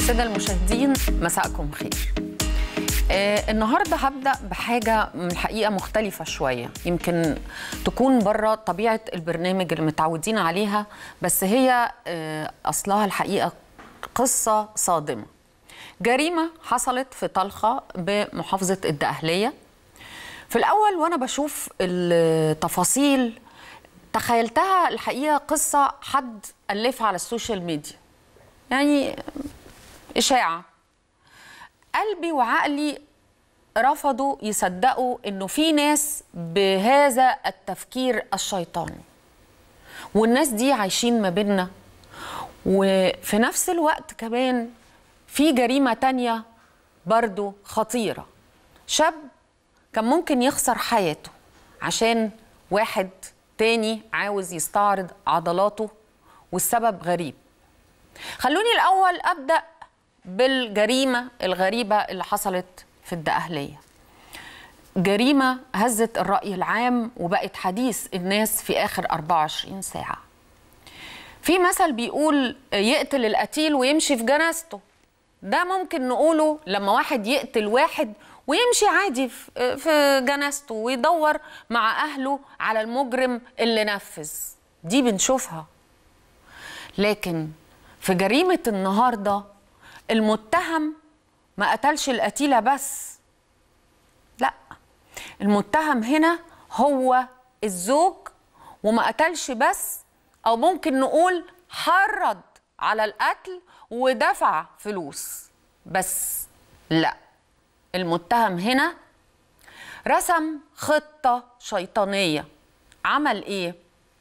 الساده المشاهدين مساءكم خير آه النهارده هبدا بحاجه من الحقيقه مختلفه شويه يمكن تكون بره طبيعه البرنامج اللي متعودين عليها بس هي آه اصلها الحقيقه قصه صادمه جريمه حصلت في طلخه بمحافظه الدقهليه في الاول وانا بشوف التفاصيل تخيلتها الحقيقه قصه حد الفها على السوشيال ميديا يعني اشاعه قلبي وعقلي رفضوا يصدقوا انه في ناس بهذا التفكير الشيطاني والناس دي عايشين ما بيننا وفي نفس الوقت كمان في جريمة تانية برضو خطيرة شاب كان ممكن يخسر حياته عشان واحد تاني عاوز يستعرض عضلاته والسبب غريب خلوني الأول أبدأ بالجريمة الغريبة اللي حصلت في الدقهلية جريمة هزت الرأي العام وبقت حديث الناس في آخر 24 ساعة في مثل بيقول يقتل القتيل ويمشي في جنازته ده ممكن نقوله لما واحد يقتل واحد ويمشي عادي في جنازته ويدور مع أهله على المجرم اللي نفذ دي بنشوفها لكن في جريمة النهارده المتهم ما قتلش القتيلة بس لا المتهم هنا هو الزوج وما قتلش بس أو ممكن نقول حرض على القتل ودفع فلوس بس لا المتهم هنا رسم خطة شيطانية عمل ايه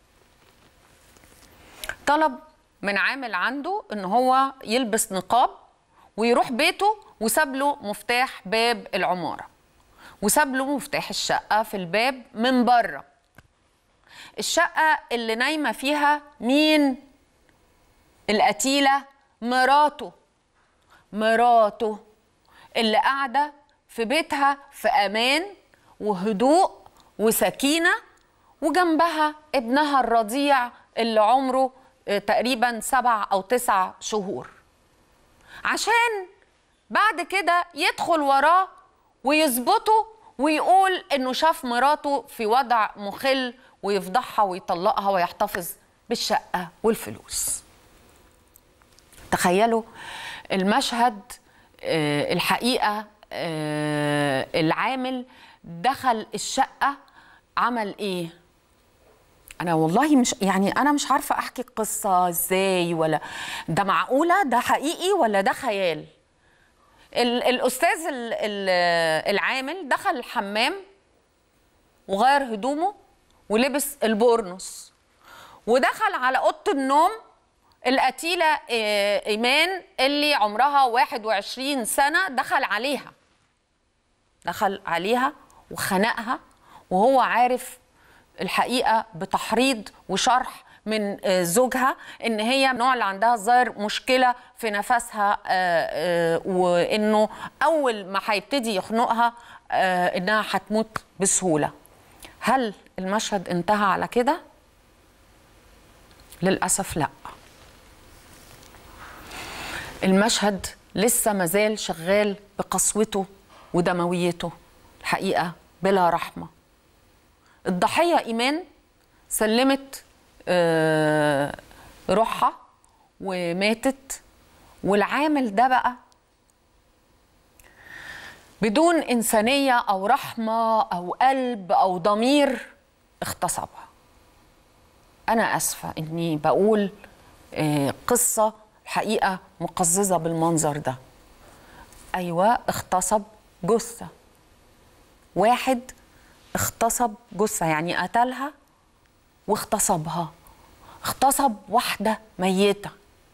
طلب من عامل عنده ان هو يلبس نقاب ويروح بيته وساب له مفتاح باب العمارة وساب له مفتاح الشقة في الباب من بره الشقة اللي نايمة فيها مين القتيلة مراته مراته اللي قاعدة في بيتها في أمان وهدوء وسكينة وجنبها ابنها الرضيع اللي عمره تقريبا سبع أو تسع شهور عشان بعد كده يدخل وراه ويظبطه ويقول انه شاف مراته في وضع مخل ويفضحها ويطلقها ويحتفظ بالشقه والفلوس. تخيلوا المشهد آه الحقيقه آه العامل دخل الشقه عمل ايه؟ انا والله مش يعني انا مش عارفه احكي القصه ازاي ولا ده معقوله ده حقيقي ولا ده خيال الاستاذ العامل دخل الحمام وغير هدومه ولبس البورنوس ودخل على اوضه النوم القتيله ايمان اللي عمرها 21 سنه دخل عليها دخل عليها وخنقها وهو عارف الحقيقه بتحريض وشرح من زوجها ان هي نوع اللي عندها الظاهر مشكله في نفسها وانه اول ما هيبتدي يخنقها انها هتموت بسهوله هل المشهد انتهى على كده للاسف لا المشهد لسه مازال شغال بقسوته ودمويته الحقيقه بلا رحمه الضحيه ايمان سلمت روحها وماتت والعامل ده بقى بدون إنسانية أو رحمة أو قلب أو ضمير اغتصبها أنا أسفة إني بقول قصة الحقيقة مقززة بالمنظر ده أيوة اغتصب جثة واحد اغتصب جثة يعني قتلها واغتصبها اغتصب واحدة ميتة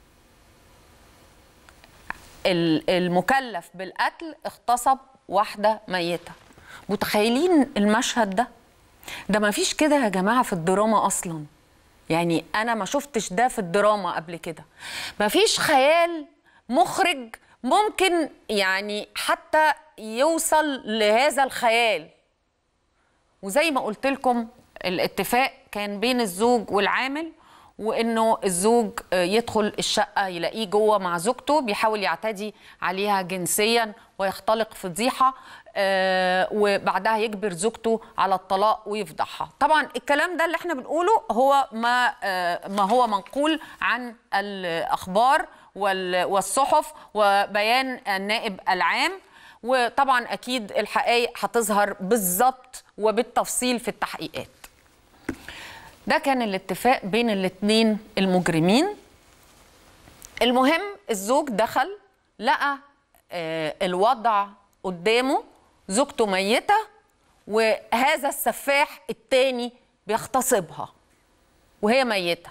المكلف بالقتل اغتصب واحدة ميتة متخيلين المشهد ده ده ما فيش كده يا جماعة في الدراما أصلا يعني أنا ما شفتش ده في الدراما قبل كده ما فيش خيال مخرج ممكن يعني حتى يوصل لهذا الخيال وزي ما قلت لكم الاتفاق كان بين الزوج والعامل وانه الزوج آه، يدخل الشقه يلاقيه جوه مع زوجته بيحاول يعتدي عليها جنسيا ويختلق فضيحه آه، وبعدها يجبر زوجته على الطلاق ويفضحها طبعا الكلام ده اللي احنا بنقوله هو ما آه، ما هو منقول عن الاخبار وال- والصحف وبيان النائب العام وطبعا اكيد الحقائق هتظهر بالظبط وبالتفصيل في التحقيقات ده كان الاتفاق بين الاتنين المجرمين المهم الزوج دخل لقى آه، الوضع قدامه زوجته ميتة وهذا السفاح التاني بيغتصبها وهي ميتة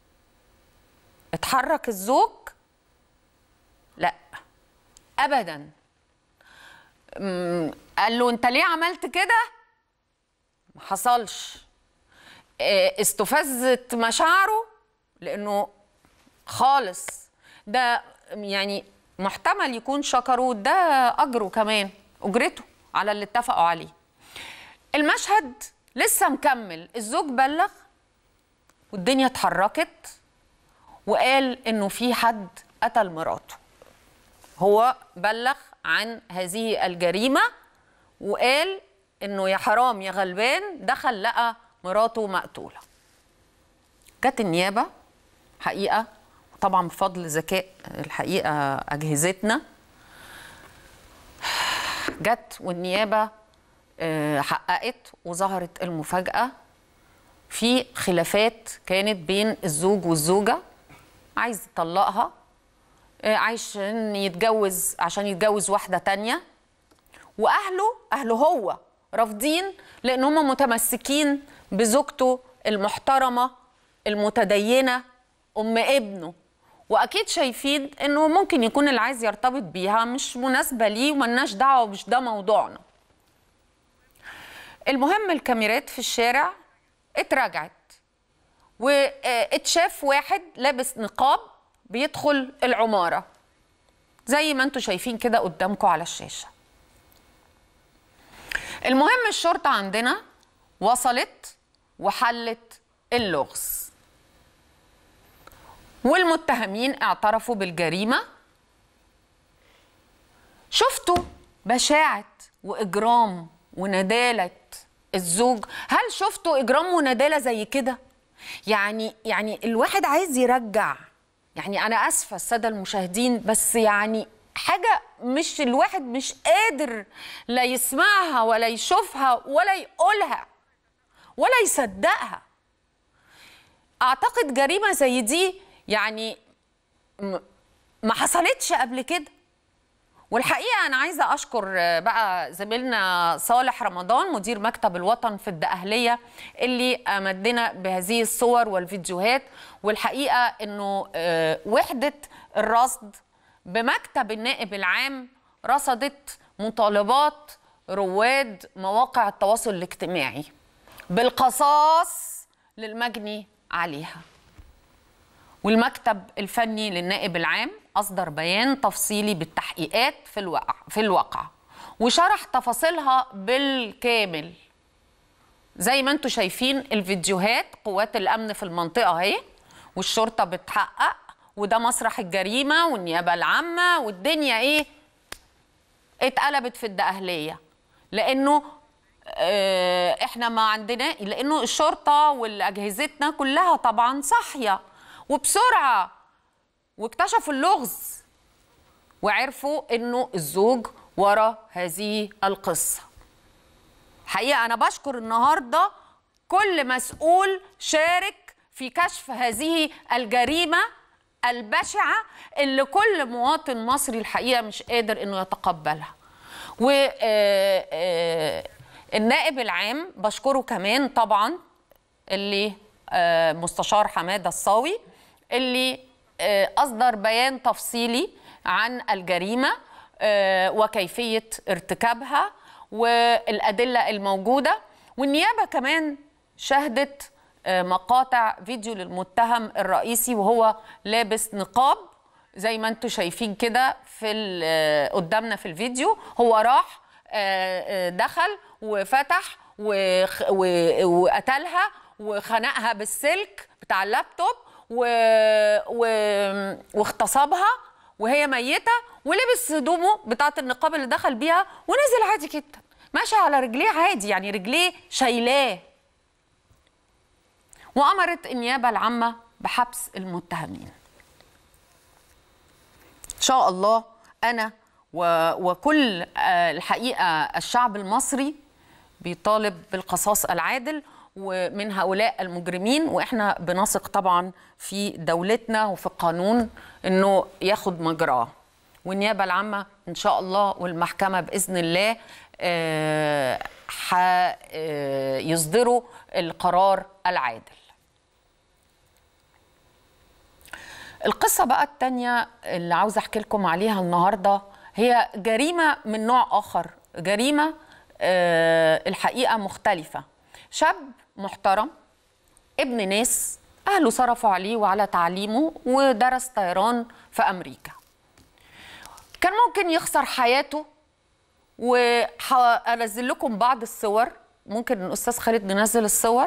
اتحرك الزوج لا ابدا أمم، قال له انت ليه عملت كده ما حصلش آه، استفزت مشاعره لانه خالص ده يعني محتمل يكون شكره ده اجره كمان اجرته على اللي اتفقوا عليه المشهد لسه مكمل الزوج بلغ والدنيا اتحركت وقال انه في حد قتل مراته هو بلغ عن هذه الجريمه وقال انه يا حرام يا غلبان دخل لقى مراته مقتوله جت النيابه حقيقه طبعا بفضل ذكاء الحقيقه اجهزتنا جت والنيابه آه، حققت وظهرت المفاجاه في خلافات كانت بين الزوج والزوجه عايز يطلقها آه، عشان يتجوز عشان يتجوز واحده تانية واهله اهله هو رافضين لان هم متمسكين بزوجته المحترمه المتدينه ام ابنه واكيد شايفين انه ممكن يكون اللي عايز يرتبط بيها مش مناسبه ليه وملناش دعوه مش ده موضوعنا المهم الكاميرات في الشارع اتراجعت واتشاف واحد لابس نقاب بيدخل العماره زي ما انتم شايفين كده قدامكم على الشاشه المهم الشرطه عندنا وصلت وحلت اللغز والمتهمين اعترفوا بالجريمه شفتوا بشاعه واجرام ونداله الزوج هل شفتوا اجرام ونداله زي كده يعني يعني الواحد عايز يرجع يعني انا اسفه الساده المشاهدين بس يعني حاجه مش الواحد مش قادر لا يسمعها ولا يشوفها ولا يقولها ولا يصدقها اعتقد جريمه زي دي يعني م- ما حصلتش قبل كده والحقيقه انا عايزه اشكر آه، بقى زميلنا صالح رمضان مدير مكتب الوطن في الدقهليه اللي امدنا بهذه الصور والفيديوهات والحقيقه انه آه، وحده الرصد بمكتب النائب العام رصدت مطالبات رواد مواقع التواصل الاجتماعي بالقصاص للمجني عليها والمكتب الفني للنائب العام أصدر بيان تفصيلي بالتحقيقات في الواقع في الواقع وشرح تفاصيلها بالكامل زي ما انتم شايفين الفيديوهات قوات الأمن في المنطقة اهي والشرطة بتحقق وده مسرح الجريمة والنيابة العامة والدنيا ايه اتقلبت في الدقهلية لأنه آه، احنا ما عندنا لانه الشرطه والاجهزتنا كلها طبعا صاحيه وبسرعه واكتشفوا اللغز وعرفوا انه الزوج ورا هذه القصه حقيقه انا بشكر النهارده كل مسؤول شارك في كشف هذه الجريمه البشعه اللي كل مواطن مصري الحقيقه مش قادر انه يتقبلها و آه، آه، النائب العام بشكره كمان طبعا اللي آه، مستشار حماده الصاوي اللي آه، اصدر بيان تفصيلي عن الجريمه آه، وكيفيه ارتكابها والادله الموجوده والنيابه كمان شهدت آه، مقاطع فيديو للمتهم الرئيسي وهو لابس نقاب زي ما انتم شايفين كده في ال- آه، قدامنا في الفيديو هو راح آه، آه، دخل وفتح وخ- و- وقتلها وخنقها بالسلك بتاع اللابتوب و... و... واغتصبها وهي ميته ولبس هدومه بتاعه النقاب اللي دخل بيها ونزل عادي جدا ماشي على رجليه عادي يعني رجليه شايلاه وامرت النيابه العامه بحبس المتهمين ان شاء الله انا و... وكل آه، الحقيقه الشعب المصري بيطالب بالقصاص العادل ومن هؤلاء المجرمين واحنا بنثق طبعا في دولتنا وفي القانون انه ياخد مجراه والنيابه العامه ان شاء الله والمحكمه باذن الله آه، ح- آه، يصدروا القرار العادل القصة بقى التانية اللي عاوزة أحكي لكم عليها النهاردة هي جريمة من نوع آخر جريمة آه، الحقيقة مختلفة شاب محترم ابن ناس أهله صرفوا عليه وعلى تعليمه ودرس طيران في أمريكا كان ممكن يخسر حياته وأنزل لكم بعض الصور ممكن الأستاذ خالد ننزل الصور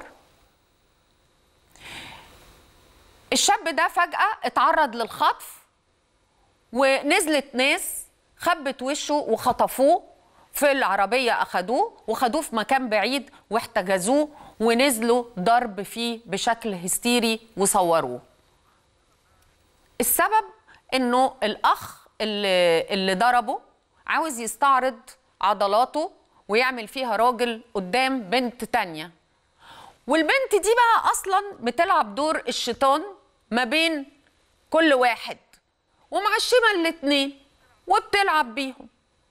الشاب ده فجأة اتعرض للخطف ونزلت ناس خبت وشه وخطفوه في العربية أخدوه وخدوه في مكان بعيد واحتجزوه ونزلوا ضرب فيه بشكل هستيري وصوروه السبب انه الاخ اللي, اللي ضربه عاوز يستعرض عضلاته ويعمل فيها راجل قدام بنت تانية والبنت دي بقى اصلا بتلعب دور الشيطان ما بين كل واحد ومعشمه الاتنين وبتلعب بيهم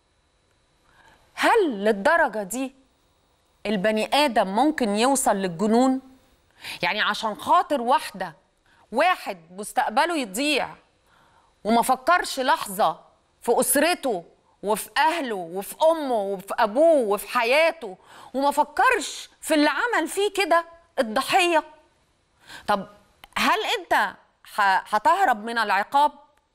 هل للدرجه دي البني ادم ممكن يوصل للجنون يعني عشان خاطر واحده واحد مستقبله يضيع وما فكرش لحظه في اسرته وفي اهله وفي امه وفي ابوه وفي حياته وما فكرش في اللي عمل فيه كده الضحيه طب هل انت ح- هتهرب من العقاب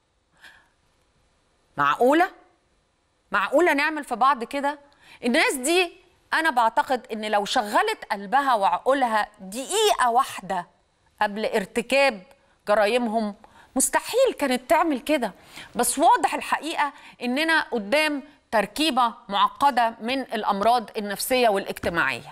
معقوله معقوله نعمل في بعض كده الناس دي انا بعتقد ان لو شغلت قلبها وعقولها دقيقه واحده قبل ارتكاب جرائمهم مستحيل كانت تعمل كده بس واضح الحقيقه اننا قدام تركيبه معقده من الامراض النفسيه والاجتماعيه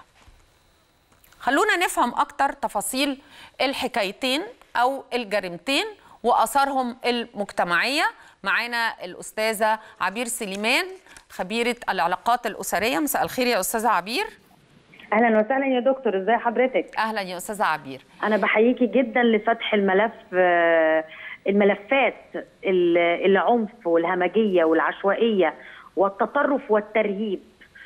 خلونا نفهم اكتر تفاصيل الحكايتين او الجريمتين واثارهم المجتمعيه معانا الاستاذه عبير سليمان خبيره العلاقات الاسريه مساء الخير يا استاذه عبير اهلا وسهلا يا دكتور ازي حضرتك اهلا يا استاذه عبير انا بحييكي جدا لفتح الملف آه، الملفات ال- العنف والهمجيه والعشوائيه والتطرف والترهيب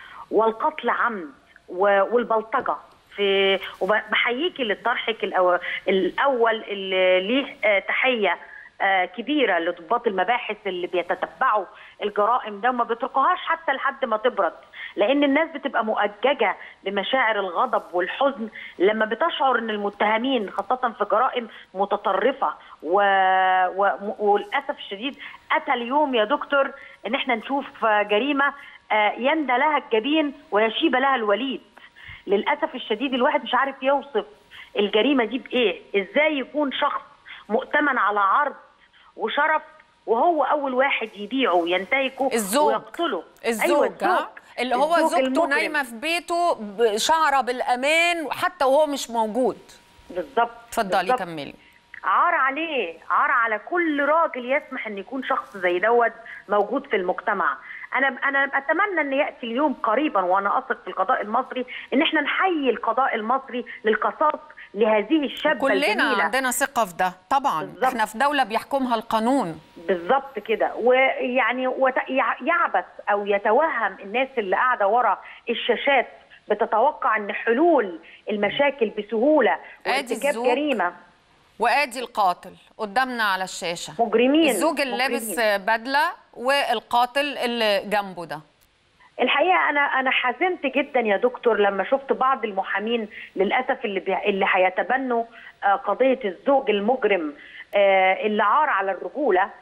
والقتل عمد و- والبلطجه في وبحييكي لطرحك الأو- الاول اللي ليه آه، تحيه آه، كبيره لضباط المباحث اللي بيتتبعوا الجرائم ده وما بيتركوهاش حتى لحد ما تبرد لان الناس بتبقى مؤججه بمشاعر الغضب والحزن لما بتشعر ان المتهمين خاصه في جرائم متطرفه و... و... وللاسف الشديد اتى اليوم يا دكتور ان احنا نشوف آه، جريمه آه، يندى لها الجبين ويشيب لها الوليد للاسف الشديد الواحد مش عارف يوصف الجريمه دي بايه ازاي يكون شخص مؤتمن على عرض وشرف وهو اول واحد يبيعه وينتهكه الزوج ويقتله الزوج أيوة ها؟ اللي هو الزوج زوجته المجرم. نايمه في بيته ب- شعره بالامان حتى وهو مش موجود بالظبط اتفضلي بالظبط. كملي عار عليه عار على كل راجل يسمح ان يكون شخص زي دوت موجود في المجتمع انا انا اتمنى ان ياتي اليوم قريبا وانا اثق في القضاء المصري ان احنا نحيي القضاء المصري للقصاص لهذه الشابه كلنا الجميله عندنا ثقه في ده طبعا بالظبط. احنا في دوله بيحكمها القانون بالظبط كده ويعني وت- يع- يعبث او يتوهم الناس اللي قاعده ورا الشاشات بتتوقع ان حلول المشاكل بسهوله آدي وارتكاب الزوج. جريمه وادي القاتل قدامنا على الشاشه مجرمين الزوج اللي لابس مجرمين. بدله والقاتل اللي جنبه ده الحقيقه انا انا حزنت جدا يا دكتور لما شفت بعض المحامين للاسف اللي بي... اللي هيتبنوا آه، قضيه الزوج المجرم آه اللي عار على الرجوله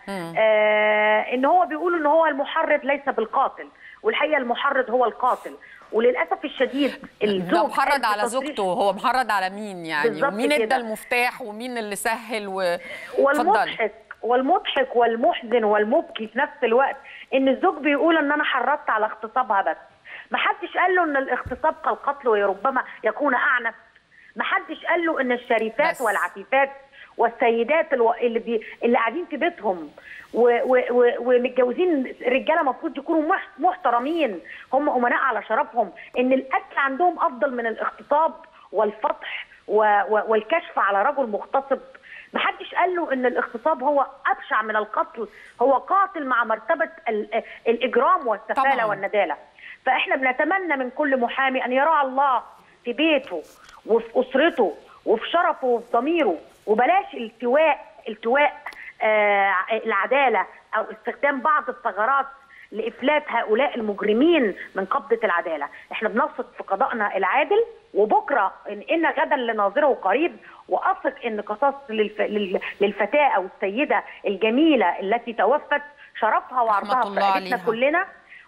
آه ان هو بيقول ان هو المحرض ليس بالقاتل والحقيقه المحرض هو القاتل وللاسف الشديد ده الزوج محرض قال على بتصريح- زوجته هو محرض على مين يعني بالظبط ومين ادى كده. المفتاح ومين اللي سهل و اتفضلي. والمضحك والمضحك والمحزن والمبكي في نفس الوقت ان الزوج بيقول ان انا حرضت على اغتصابها بس ما حدش قال له ان الاغتصاب كالقتل وربما يكون اعنف ما حدش قال له ان الشريفات بس. والعفيفات والسيدات الو... اللي بي... اللي قاعدين في بيتهم و... و... و... ومتجوزين رجاله المفروض يكونوا مح... محترمين هم امناء على شرفهم ان القتل عندهم افضل من الاغتصاب والفضح و... و... والكشف على رجل مغتصب ما حدش قال له ان الاغتصاب هو ابشع من القتل هو قاتل مع مرتبه ال... الاجرام والسفاله طبعاً. والنداله فاحنا بنتمنى من كل محامي ان يرعى الله في بيته وفي اسرته وفي شرفه وفي ضميره وبلاش التواء التواء آه العداله او استخدام بعض الثغرات لافلات هؤلاء المجرمين من قبضه العداله، احنا بنثق في قضائنا العادل وبكره ان ان غدا لناظره قريب واثق ان قصاص للف... لل- للفتاه او السيده الجميله التي توفت شرفها وعرضها الله في رقبتنا عليها. كلنا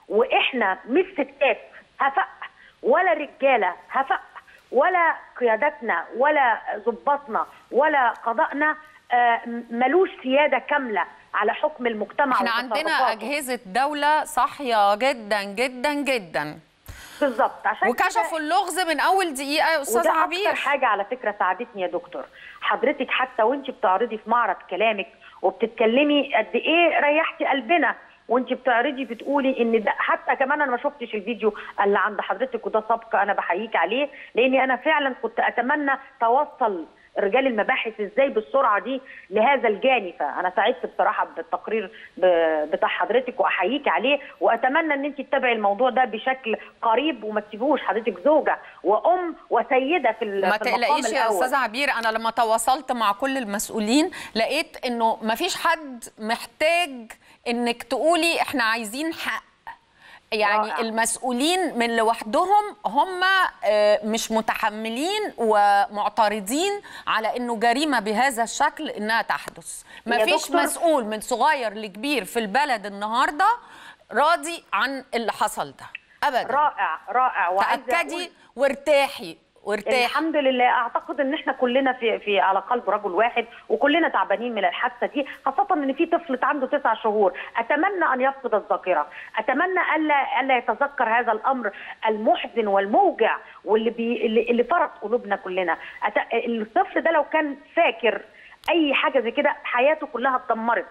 واحنا مش ستات هفق ولا رجاله هفق ولا قيادتنا ولا ضباطنا ولا قضائنا آه، ملوش سياده كامله على حكم المجتمع احنا عندنا وتصرفاته. اجهزه دوله صاحيه جدا جدا جدا بالظبط عشان وكشفوا كده- اللغز من اول دقيقه يا استاذ وده عبير اكتر حاجه على فكره ساعدتني يا دكتور حضرتك حتى وانت بتعرضي في معرض كلامك وبتتكلمي قد ايه ريحتي قلبنا وانت بتعرضي بتقولي ان ده حتى كمان انا ما شفتش الفيديو اللي عند حضرتك وده سبق انا بحييك عليه لاني انا فعلا كنت اتمنى توصل رجال المباحث ازاي بالسرعه دي لهذا الجاني فانا سعدت بصراحه بالتقرير ب- بتاع حضرتك واحييك عليه واتمنى ان انت تتابعي الموضوع ده بشكل قريب وما تسيبوش حضرتك زوجه وام وسيده في ال- ما في المقام تقلقيش يا الأول. استاذه عبير انا لما تواصلت مع كل المسؤولين لقيت انه ما فيش حد محتاج انك تقولي احنا عايزين حق يعني رائع. المسؤولين من لوحدهم هم آه، مش متحملين ومعترضين على انه جريمه بهذا الشكل انها تحدث ما يا فيش دكتور- مسؤول من صغير لكبير في البلد النهارده راضي عن اللي حصل ده ابدا رائع رائع وعايزة تاكدي أقول- وارتاحي وارتاحي الحمد لله اعتقد ان احنا كلنا في في على قلب رجل واحد وكلنا تعبانين من الحادثه دي خاصه ان في طفل عنده تسع شهور اتمنى ان يفقد الذاكره اتمنى الا الا يتذكر هذا الامر المحزن والموجع واللي بي اللي, اللي فرط قلوبنا كلنا أت... الطفل ده لو كان فاكر اي حاجه زي كده حياته كلها اتدمرت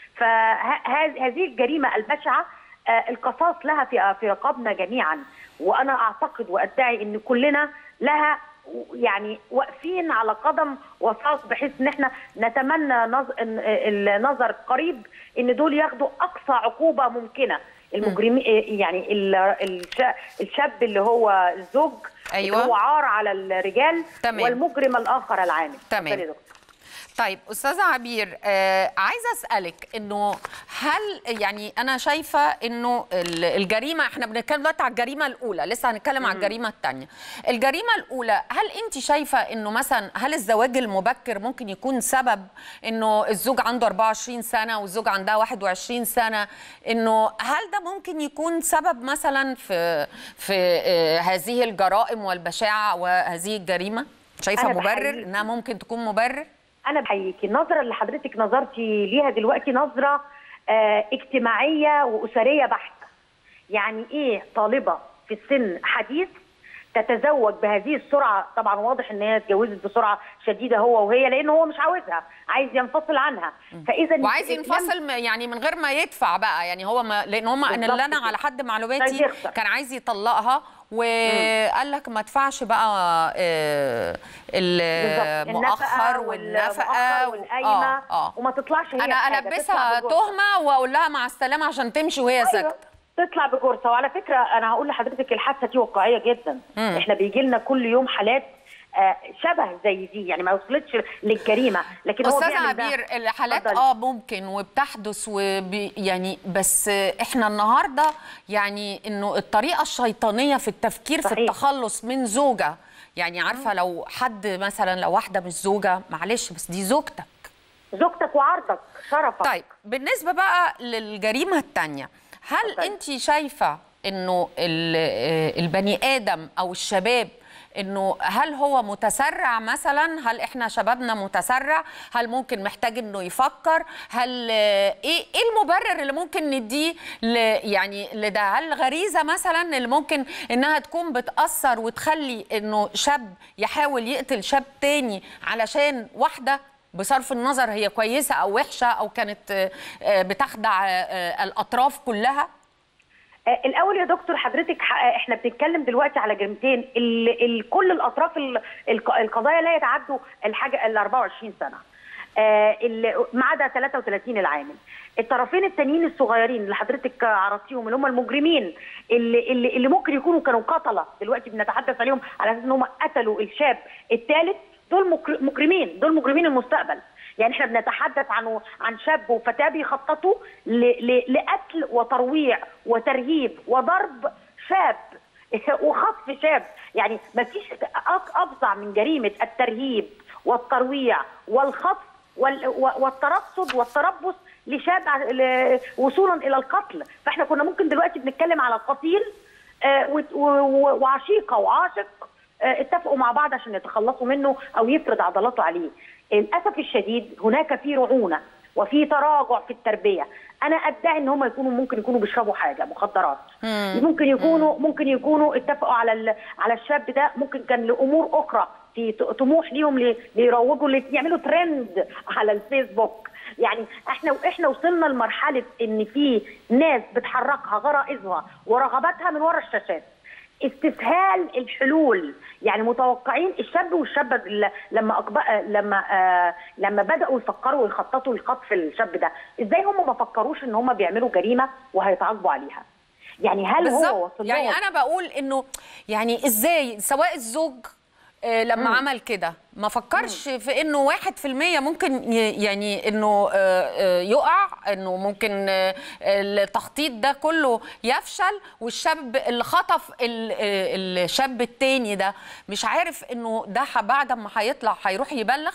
فهذه الجريمه البشعه آه، القصاص لها في في رقابنا جميعا وانا اعتقد وادعي ان كلنا لها يعني واقفين على قدم وساق بحيث ان احنا نتمنى نظ... إن- النظر قريب ان دول ياخدوا اقصى عقوبه ممكنه المجرمين يعني ال- الش- الشاب اللي هو الزوج أيوة. اللي هو عار على الرجال تمام. والمجرم الاخر العامل تمام. اتفضلي يا دكتور. طيب استاذه عبير آه عايزه اسالك انه هل يعني انا شايفه انه ال- الجريمه احنا بنتكلم دلوقتي على الجريمه الاولى لسه هنتكلم على الجريمه الثانيه الجريمه الاولى هل انت شايفه انه مثلا هل الزواج المبكر ممكن يكون سبب انه الزوج عنده 24 سنه والزوج عندها 21 سنه انه هل ده ممكن يكون سبب مثلا في في آه هذه الجرائم والبشاعه وهذه الجريمه شايفه أنا مبرر بحييك. انها ممكن تكون مبرر انا بحييكي النظره اللي حضرتك نظرتي ليها دلوقتي نظره آه اجتماعيه واسريه بحته يعني ايه طالبه في السن حديث تتزوج بهذه السرعه طبعا واضح ان هي اتجوزت بسرعه شديده هو وهي لان هو مش عاوزها عايز ينفصل عنها فاذا وعايز لم- ينفصل م- يعني من غير ما يدفع بقى يعني هو ما لان هم انا بالظبط اللي انا كده. على حد عايز معلوماتي يخسر. كان عايز يطلقها وقال لك ما ادفعش بقى آه، بالظبط المؤخر والنفقه و- والقايمه آه، آه. وما تطلعش هي انا بحاجة، البسها تطلع بجرثة. تهمه واقول لها مع السلامه عشان تمشي وهي أيوة، ساكته تطلع بجرثه وعلى فكره انا هقول لحضرتك الحادثه دي واقعيه جدا مم. احنا بيجي لنا كل يوم حالات آه، شبه زي دي يعني ما وصلتش للجريمه لكن هو استاذ بيعمل ده. عبير الحالات اتفضلي. اه ممكن وبتحدث وبي يعني بس احنا النهارده يعني انه الطريقه الشيطانيه في التفكير في صحيح. التخلص من زوجه يعني عارفه لو حد مثلا لو واحده مش زوجه معلش بس دي زوجتك زوجتك وعرضك شرفك طيب بالنسبه بقى للجريمه الثانيه هل اتفضلي. انت شايفه انه ال- آه، البني ادم او الشباب انه هل هو متسرع مثلا هل احنا شبابنا متسرع هل ممكن محتاج انه يفكر هل آه، ايه ايه المبرر اللي ممكن نديه ل يعني لده هل غريزه مثلا اللي ممكن انها تكون بتاثر وتخلي انه شاب يحاول يقتل شاب تاني علشان واحده بصرف النظر هي كويسه او وحشه او كانت آه، آه، بتخدع آه، آه، الاطراف كلها آه، الاول يا دكتور حضرتك ح- آه، احنا بنتكلم دلوقتي على جريمتين ال ال كل الاطراف ال الق- القضايا لا يتعدوا الحاجه ال 24 سنه آه، ال- ما عدا 33 العامل الطرفين التانيين الصغيرين اللي حضرتك عرضتيهم اللي هم المجرمين اللي, اللي, اللي ممكن يكونوا كانوا قتله دلوقتي بنتحدث عليهم على اساس ان هم قتلوا الشاب الثالث دول مكر- مجرمين دول مجرمين المستقبل يعني احنا بنتحدث عن عن شاب وفتاه بيخططوا ل- ل- لقتل وترويع وترهيب وضرب شاب وخطف شاب يعني ما فيش افظع من جريمه الترهيب والترويع والخطف وال- و- والترصد والتربص لشاب ع- ل- وصولا الى القتل فاحنا كنا ممكن دلوقتي بنتكلم على قتيل آه، و- و- وعشيقه وعاشق آه، اتفقوا مع بعض عشان يتخلصوا منه او يفرض عضلاته عليه للاسف الشديد هناك في رعونه وفي تراجع في التربيه انا ادعي ان هم يكونوا ممكن يكونوا بيشربوا حاجه مخدرات ممكن يكونوا ممكن يكونوا اتفقوا على ال- على الشاب ده ممكن كان لامور اخرى في ط- طموح ليهم لي- ليروجوا لي- يعملوا ترند على الفيسبوك يعني احنا احنا وصلنا لمرحله ان في ناس بتحركها غرائزها ورغباتها من ورا الشاشات استسهال الحلول يعني متوقعين الشاب والشابه اللي- لما أكب... لما آه لما بداوا يفكروا ويخططوا لخطف الشاب ده ازاي هم ما فكروش ان هم بيعملوا جريمه وهيتعاقبوا عليها يعني هل هو بالظبط وصل يعني لهم- انا بقول انه يعني ازاي سواء الزوج آه، لما عمل كده ما فكرش في انه واحد في المية ممكن ي- يعني انه آه، آه، يقع انه ممكن آه، التخطيط ده كله يفشل والشاب اللي خطف ال- آه، الشاب التاني ده مش عارف انه ده ح- بعد ما هيطلع هيروح يبلغ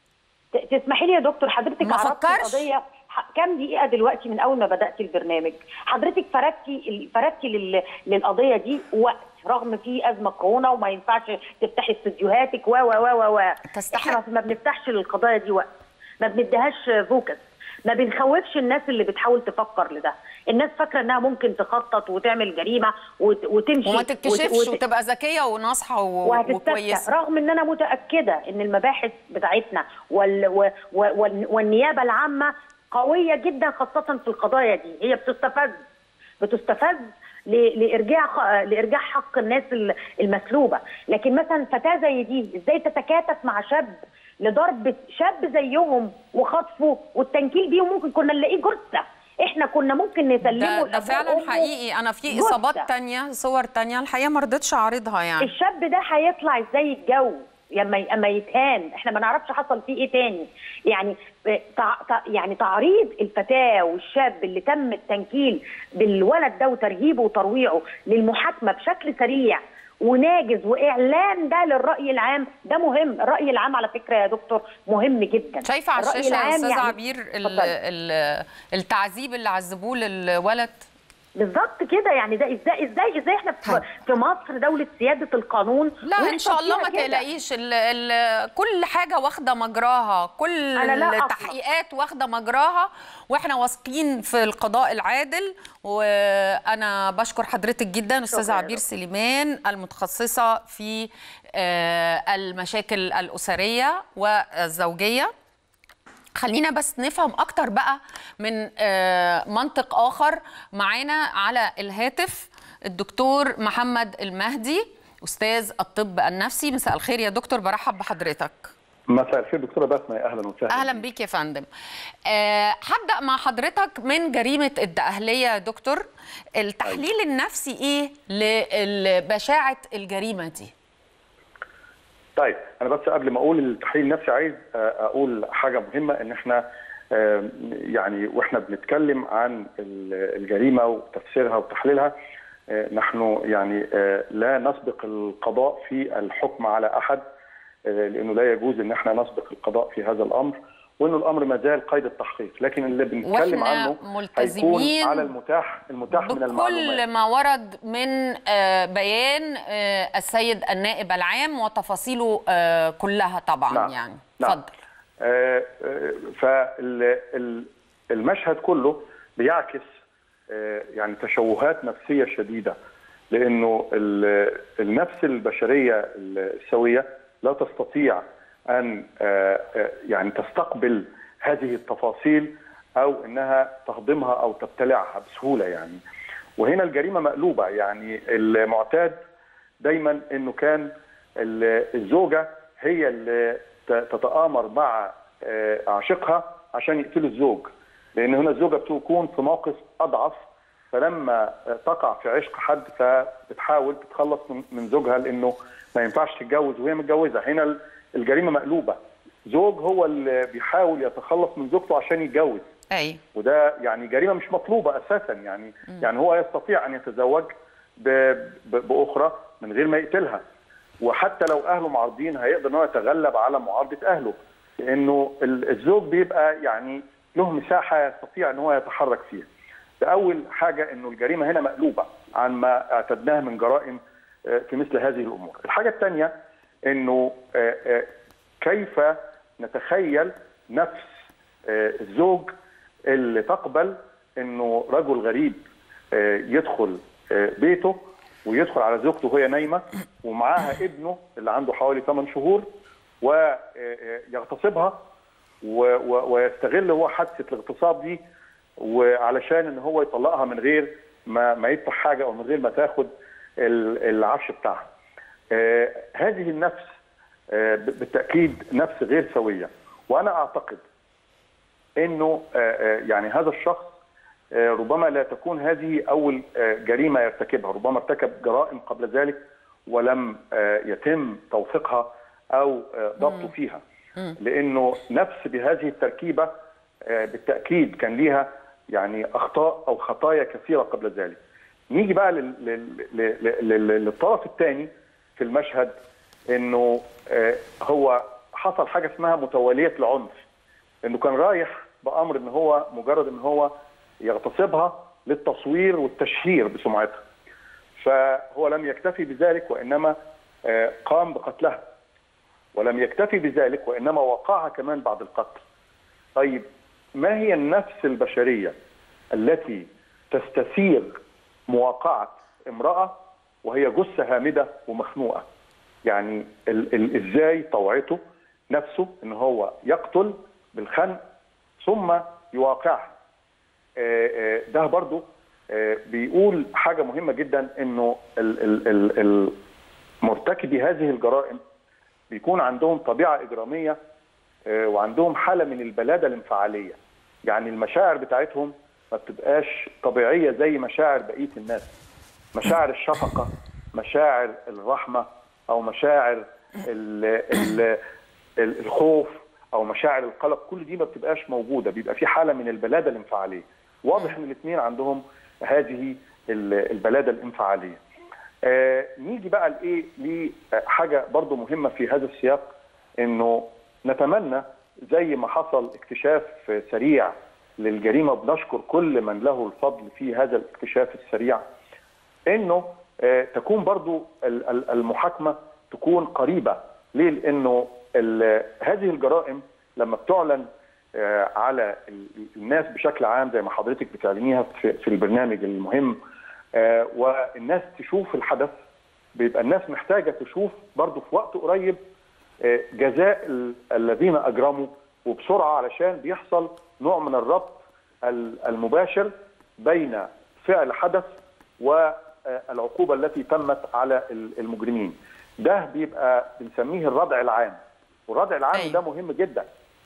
ت- تسمحي لي يا دكتور حضرتك ما عرضت فكرش. القضيه ح- كام دقيقه دلوقتي من اول ما بدات البرنامج حضرتك فردتي ال- فردتي لل- للقضيه دي وقت رغم في ازمه كورونا وما ينفعش تفتحي استديوهاتك و و و و و تستحق. احنا ما بنفتحش للقضايا دي وقت ما بنديهاش فوكس ما بنخوفش الناس اللي بتحاول تفكر لده الناس فاكره انها ممكن تخطط وتعمل جريمه وت- وتمشي وما وت- تتكشفش وت- وتبقى ذكيه وناصحه و- وهتستفتى وكويسه رغم ان انا متاكده ان المباحث بتاعتنا وال و و وال- والنيابه العامه قويه جدا خاصه في القضايا دي هي بتستفز بتستفز ل- لارجاع خ- لارجاع حق الناس ال- المسلوبه لكن مثلا فتاه زي دي ازاي تتكاتف مع شاب لضرب شاب زيهم وخطفه والتنكيل بيهم ممكن كنا نلاقيه جثه احنا كنا ممكن نسلمه ده, ده لأبوه فعلا وأمه حقيقي انا في جثة. اصابات تانية صور تانية الحقيقه ما رضيتش اعرضها يعني الشاب ده هيطلع ازاي الجو لما اما يتهان احنا ما نعرفش حصل فيه ايه تاني يعني تع... تع... يعني تعريض الفتاه والشاب اللي تم التنكيل بالولد ده وترهيبه وترويعه للمحاكمه بشكل سريع وناجز واعلان ده للراي العام ده مهم الراي العام على فكره يا دكتور مهم جدا شايفه على الرأي الشاشه يا العام استاذ يعني- عبير ال اتفضلي. ال التعذيب اللي عذبوه للولد بالظبط كده يعني ده ازاي ازاي ازاي احنا في, طيب. في مصر دوله سياده القانون لا ان ويحصل شاء الله فيها ما كده؟ تقلقيش ال ال كل حاجه واخده مجراها كل أنا لا أطمع. التحقيقات واخده مجراها واحنا واثقين في القضاء العادل وانا بشكر حضرتك جدا استاذه شكراً يا عبير دكتور. سليمان المتخصصه في آه، المشاكل الاسريه والزوجيه خلينا بس نفهم اكتر بقى من آه، منطق اخر معانا على الهاتف الدكتور محمد المهدي استاذ الطب النفسي مساء الخير يا دكتور برحب بحضرتك مساء الخير دكتوره بسمه اهلا وسهلا اهلا بيك يا فندم آه، هبدا مع حضرتك من جريمه الدقهليه يا دكتور التحليل النفسي ايه لبشاعه الجريمه دي طيب انا بس قبل ما اقول التحليل النفسي عايز آه، اقول حاجه مهمه ان احنا آه، يعني واحنا بنتكلم عن ال- الجريمه وتفسيرها وتحليلها آه، نحن يعني آه، لا نسبق القضاء في الحكم على احد آه، لانه لا يجوز ان احنا نسبق القضاء في هذا الامر وانه الامر ما زال قيد التحقيق لكن اللي بنتكلم وإحنا عنه ملتزمين هيكون على المتاح المتاح من المعلومات بكل ما ورد من آه، بيان آه، السيد النائب العام وتفاصيله آه، كلها طبعا نعم. يعني نعم. اتفضل فالمشهد كله بيعكس آه، يعني تشوهات نفسيه شديده لانه ال- النفس البشريه السويه لا تستطيع ان آه، آه، يعني تستقبل هذه التفاصيل او انها تهضمها او تبتلعها بسهوله يعني وهنا الجريمه مقلوبه يعني المعتاد دايما انه كان ال- الزوجه هي اللي ت- تتآمر مع آه، عاشقها عشان يقتلوا الزوج لان هنا الزوجه بتكون في موقف اضعف فلما آه، تقع في عشق حد فبتحاول تتخلص من- من زوجها لانه ما ينفعش تتجوز وهي متجوزه هنا ال- الجريمه مقلوبه زوج هو اللي بيحاول يتخلص من زوجته عشان يتجوز اي وده يعني جريمه مش مطلوبه اساسا يعني يعني هو يستطيع ان يتزوج ب- ب- باخرى من غير ما يقتلها وحتى لو اهله معارضين هيقدر ان هو يتغلب على معارضه اهله لانه ال- الزوج بيبقى يعني له مساحه يستطيع ان هو يتحرك فيها. ده اول حاجه انه الجريمه هنا مقلوبه عن ما اعتدناه من جرائم آه، في مثل هذه الامور. الحاجه الثانيه انه آه، آه، كيف نتخيل نفس آه، الزوج اللي تقبل انه رجل غريب آه، يدخل آه، بيته ويدخل على زوجته وهي نايمه ومعاها ابنه اللي عنده حوالي 8 شهور ويغتصبها و- و- ويستغل هو حادثه الاغتصاب دي وعلشان ان هو يطلقها من غير ما ما يدفع حاجه او من غير ما تاخد ال- العفش بتاعها. آه، هذه النفس آه، ب- بالتاكيد نفس غير سويه وانا اعتقد انه آه، آه، يعني هذا الشخص آه، ربما لا تكون هذه اول آه، جريمه يرتكبها، ربما ارتكب جرائم قبل ذلك ولم آه، يتم توثيقها او آه، ضبطه فيها. لانه نفس بهذه التركيبه آه، بالتاكيد كان ليها يعني اخطاء او خطايا كثيره قبل ذلك. نيجي بقى لل- لل- لل- لل- للطرف الثاني في المشهد انه آه، هو حصل حاجه اسمها متواليه العنف. انه كان رايح بامر ان هو مجرد ان هو يغتصبها للتصوير والتشهير بسمعتها. فهو لم يكتفي بذلك وانما آه، قام بقتلها. ولم يكتفي بذلك وانما وقعها كمان بعد القتل. طيب ما هي النفس البشريه التي تستثير مواقعه امراه وهي جثه هامده ومخنوقه؟ يعني ال ال ازاي طوعته نفسه ان هو يقتل بالخنق ثم يواقعها. آه، آه، ده برضو آه، بيقول حاجه مهمه جدا انه ال- ال- ال- ال- مرتكبي هذه الجرائم بيكون عندهم طبيعه اجراميه آه، وعندهم حاله من البلاده الانفعاليه يعني المشاعر بتاعتهم ما بتبقاش طبيعيه زي مشاعر بقيه الناس مشاعر الشفقه مشاعر الرحمه او مشاعر ال ال ال- الخوف او مشاعر القلق كل دي ما بتبقاش موجوده بيبقى في حاله من البلاده الانفعاليه واضح ان الاثنين عندهم هذه ال- البلاده الانفعاليه آه نيجي بقى لايه لحاجه برضو مهمه في هذا السياق انه نتمنى زي ما حصل اكتشاف سريع للجريمه بنشكر كل من له الفضل في هذا الاكتشاف السريع انه آه، تكون برضو ال- ال- المحاكمه تكون قريبه ليه؟ لانه ال- هذه الجرائم لما بتعلن آه، على ال- الناس بشكل عام زي ما حضرتك بتعلنيها في في البرنامج المهم آه، والناس تشوف الحدث بيبقى الناس محتاجه تشوف برضو في وقت قريب آه، جزاء ال- الذين اجرموا وبسرعه علشان بيحصل نوع من الربط ال- المباشر بين فعل حدث والعقوبه التي تمت على ال- المجرمين. ده بيبقى بنسميه الردع العام والردع العام أيوة. ده مهم جدا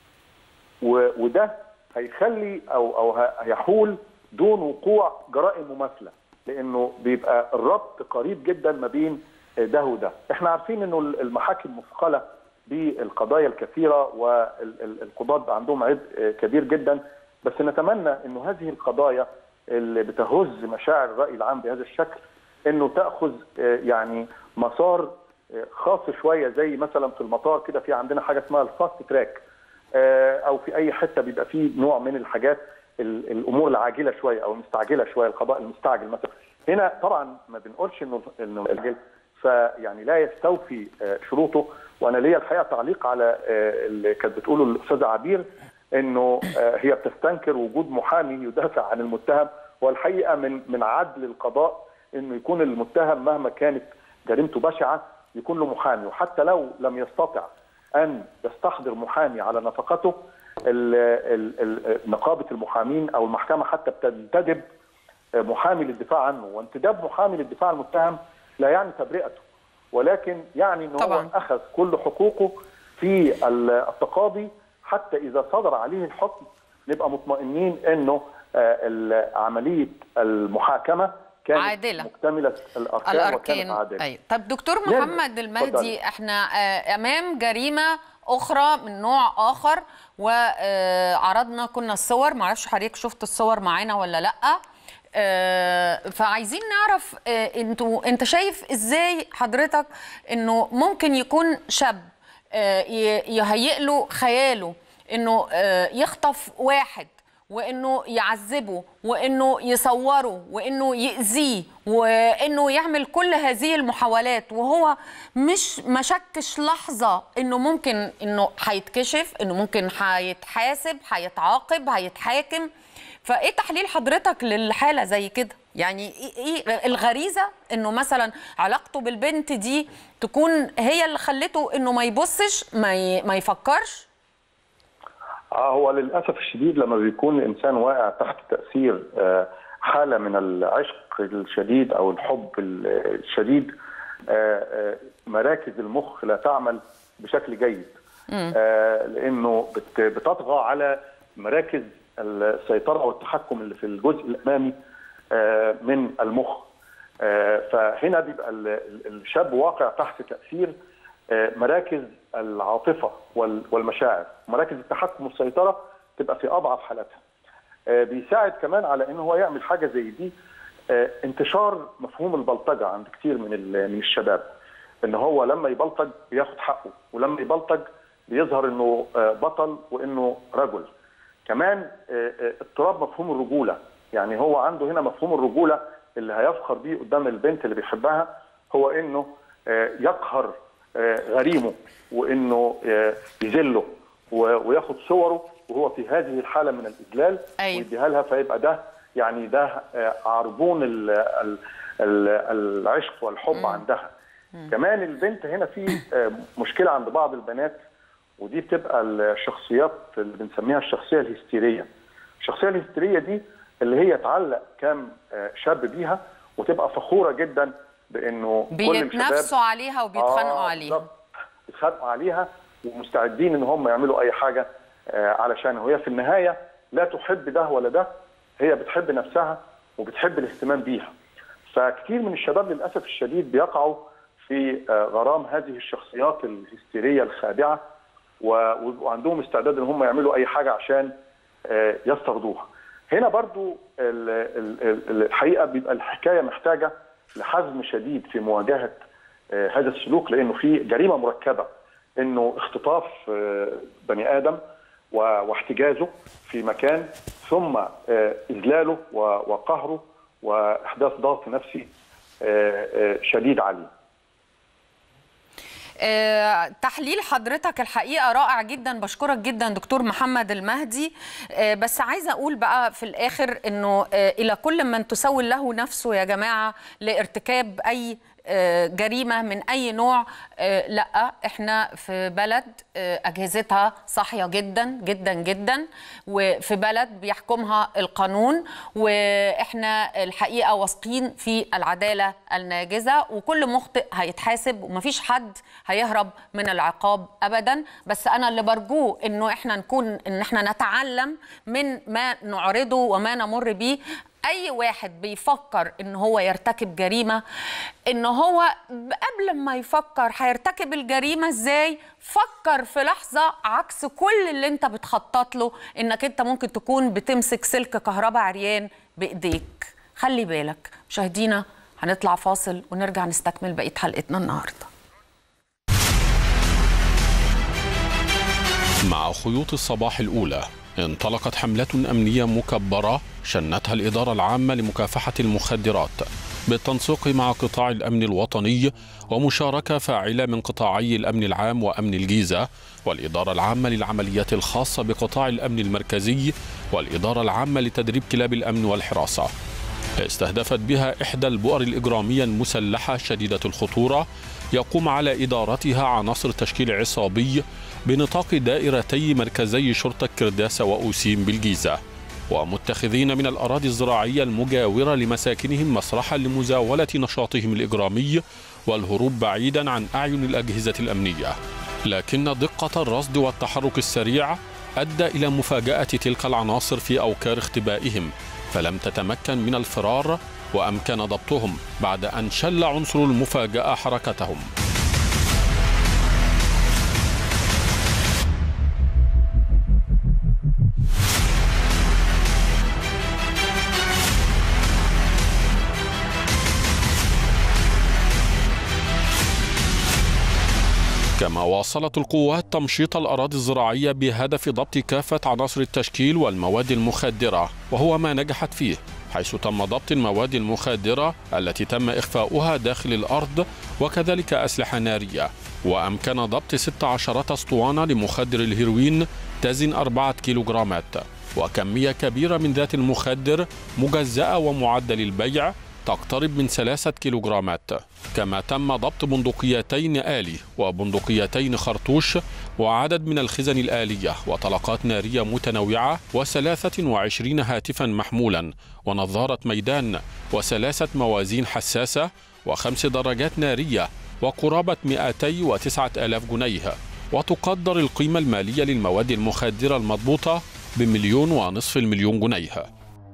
و- وده هيخلي او او ه- هيحول دون وقوع جرائم مماثله لانه بيبقى الربط قريب جدا ما بين ده وده احنا عارفين انه المحاكم مثقله بالقضايا الكثيره والقضاة عندهم عبء كبير جدا بس نتمنى انه هذه القضايا اللي بتهز مشاعر الراي العام بهذا الشكل انه تاخذ يعني مسار خاص شويه زي مثلا في المطار كده في عندنا حاجه اسمها الفاست تراك آه، او في اي حته بيبقى فيه نوع من الحاجات ال- الامور العاجله شويه او المستعجله شويه القضاء المستعجل مثلا هنا طبعا ما بنقولش انه انه العاجل فيعني لا يستوفي آه، شروطه وانا ليا الحقيقه تعليق على آه، اللي كانت بتقوله الاستاذه عبير انه آه، هي بتستنكر وجود محامي يدافع عن المتهم والحقيقه من من عدل القضاء انه يكون المتهم مهما كانت جريمته بشعه يكون له محامي وحتى لو لم يستطع ان يستحضر محامي على نفقته ال- ال- ال- نقابه المحامين او المحكمه حتى بتنتدب محامي للدفاع عنه وانتداب محامي للدفاع عن المتهم لا يعني تبرئته ولكن يعني ان هو طبعاً. اخذ كل حقوقه في ال- التقاضي حتى اذا صدر عليه الحكم نبقى مطمئنين انه آه، ال- عمليه المحاكمه كانت عادلة. مكتمله الاركان, وكانت الاركان عادله ايوه طب دكتور نعم. محمد المهدي اتفضلي. احنا آه، امام جريمه اخرى من نوع اخر وعرضنا كنا الصور معرفش حضرتك شفت الصور معانا ولا لا آه، فعايزين نعرف آه، انتوا انت شايف ازاي حضرتك انه ممكن يكون شاب آه، ي- يهيئ له خياله انه آه، يخطف واحد وانه يعذبه وانه يصوره وانه يأذيه وانه يعمل كل هذه المحاولات وهو مش مشكش لحظة انه ممكن انه هيتكشف انه ممكن هيتحاسب هيتعاقب هيتحاكم فايه تحليل حضرتك للحالة زي كده يعني ايه إيه الغريزة انه مثلا علاقته بالبنت دي تكون هي اللي خلته انه ما يبصش ما, ي... ما يفكرش اه هو للاسف الشديد لما بيكون الانسان واقع تحت تاثير آه، حاله من العشق الشديد او الحب ال- الشديد آه، آه، مراكز المخ لا تعمل بشكل جيد آه، لانه بت- بتطغى على مراكز السيطره والتحكم اللي في الجزء الامامي آه، من المخ آه، فهنا بيبقى ال- ال- الشاب واقع تحت تاثير آه، مراكز العاطفه وال- والمشاعر مراكز التحكم والسيطره تبقى في اضعف حالاتها آه، بيساعد كمان على ان هو يعمل حاجه زي دي آه، انتشار مفهوم البلطجه عند كتير من ال- من الشباب ان هو لما يبلطج بياخد حقه ولما يبلطج بيظهر انه آه، بطل وانه رجل كمان آه، آه، اضطراب مفهوم الرجوله يعني هو عنده هنا مفهوم الرجوله اللي هيفخر بيه قدام البنت اللي بيحبها هو انه آه، يقهر آه، غريمه وانه آه، يذله و- وياخد صوره وهو في هذه الحاله من الاذلال أيوة. ويديها لها فيبقى ده يعني ده آه، عربون ال- ال- ال- العشق والحب عندها كمان البنت هنا في آه، مشكله عند بعض البنات ودي بتبقى الشخصيات اللي بنسميها الشخصيه الهستيريه الشخصيه الهستيريه دي اللي هي تعلق كام آه، شاب بيها وتبقى فخوره جدا بانه كل الشباب بيتنافسوا عليها وبيتخانقوا آه، عليها بالظبط. بيتخانقوا عليها ومستعدين ان هم يعملوا اي حاجه آه، علشانها وهي في النهايه لا تحب ده ولا ده هي بتحب نفسها وبتحب الاهتمام بيها فكتير من الشباب للاسف الشديد بيقعوا في آه، غرام هذه الشخصيات الهستيريه الخادعه و- ويبقوا عندهم استعداد ان هم يعملوا اي حاجه عشان آه، يسترضوها هنا برضو ال- ال- ال- الحقيقه بيبقى الحكايه محتاجه لحزم شديد في مواجهه آه، هذا السلوك لانه في جريمه مركبه انه اختطاف آه، بني ادم و- واحتجازه في مكان ثم آه، اذلاله و- وقهره واحداث ضغط نفسي آه، آه، شديد عليه آه، تحليل حضرتك الحقيقه رائع جدا بشكرك جدا دكتور محمد المهدي آه، بس عايزه اقول بقى في الاخر انه آه، الى كل من تسول له نفسه يا جماعه لارتكاب اي آه، جريمه من اي نوع آه، لا احنا في بلد آه، اجهزتها صاحيه جدا جدا جدا وفي بلد بيحكمها القانون واحنا الحقيقه واثقين في العداله الناجزه وكل مخطئ هيتحاسب ومفيش حد هيهرب من العقاب ابدا بس انا اللي برجوه انه احنا نكون ان احنا نتعلم من ما نعرضه وما نمر بيه اي واحد بيفكر ان هو يرتكب جريمه ان هو قبل ما يفكر هيرتكب الجريمه ازاي فكر في لحظه عكس كل اللي انت بتخطط له انك انت ممكن تكون بتمسك سلك كهرباء عريان بايديك خلي بالك مشاهدينا هنطلع فاصل ونرجع نستكمل بقيه حلقتنا النهارده مع خيوط الصباح الأولى انطلقت حملة أمنية مكبرة شنتها الإدارة العامة لمكافحة المخدرات بالتنسيق مع قطاع الأمن الوطني ومشاركة فاعلة من قطاعي الأمن العام وأمن الجيزة والإدارة العامة للعمليات الخاصة بقطاع الأمن المركزي والإدارة العامة لتدريب كلاب الأمن والحراسة استهدفت بها إحدى البؤر الإجرامية المسلحة شديدة الخطورة يقوم على إدارتها عناصر تشكيل عصابي بنطاق دائرتي مركزي شرطة كرداسة وأوسيم بالجيزة ومتخذين من الأراضي الزراعية المجاورة لمساكنهم مسرحا لمزاولة نشاطهم الإجرامي والهروب بعيدا عن أعين الأجهزة الأمنية لكن دقة الرصد والتحرك السريع أدى إلى مفاجأة تلك العناصر في أوكار اختبائهم فلم تتمكن من الفرار وأمكن ضبطهم بعد أن شل عنصر المفاجأة حركتهم كما واصلت القوات تمشيط الأراضي الزراعية بهدف ضبط كافة عناصر التشكيل والمواد المخدرة وهو ما نجحت فيه حيث تم ضبط المواد المخدرة التي تم إخفاؤها داخل الأرض وكذلك أسلحة نارية وأمكن ضبط 16 أسطوانة لمخدر الهيروين تزن أربعة كيلوغرامات وكمية كبيرة من ذات المخدر مجزأة ومعدل البيع تقترب من ثلاثة كيلوغرامات كما تم ضبط بندقيتين آلي وبندقيتين خرطوش وعدد من الخزن الآلية وطلقات نارية متنوعة وثلاثة وعشرين هاتفا محمولا ونظارة ميدان وثلاثة موازين حساسة وخمس دراجات نارية وقرابة 209 ألاف جنيه وتقدر القيمة المالية للمواد المخدرة المضبوطة بمليون ونصف المليون جنيه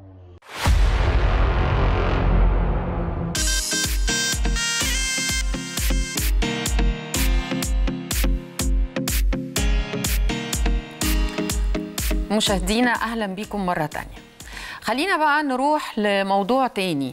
مشاهدينا اهلا بيكم مره تانية خلينا بقى نروح لموضوع تاني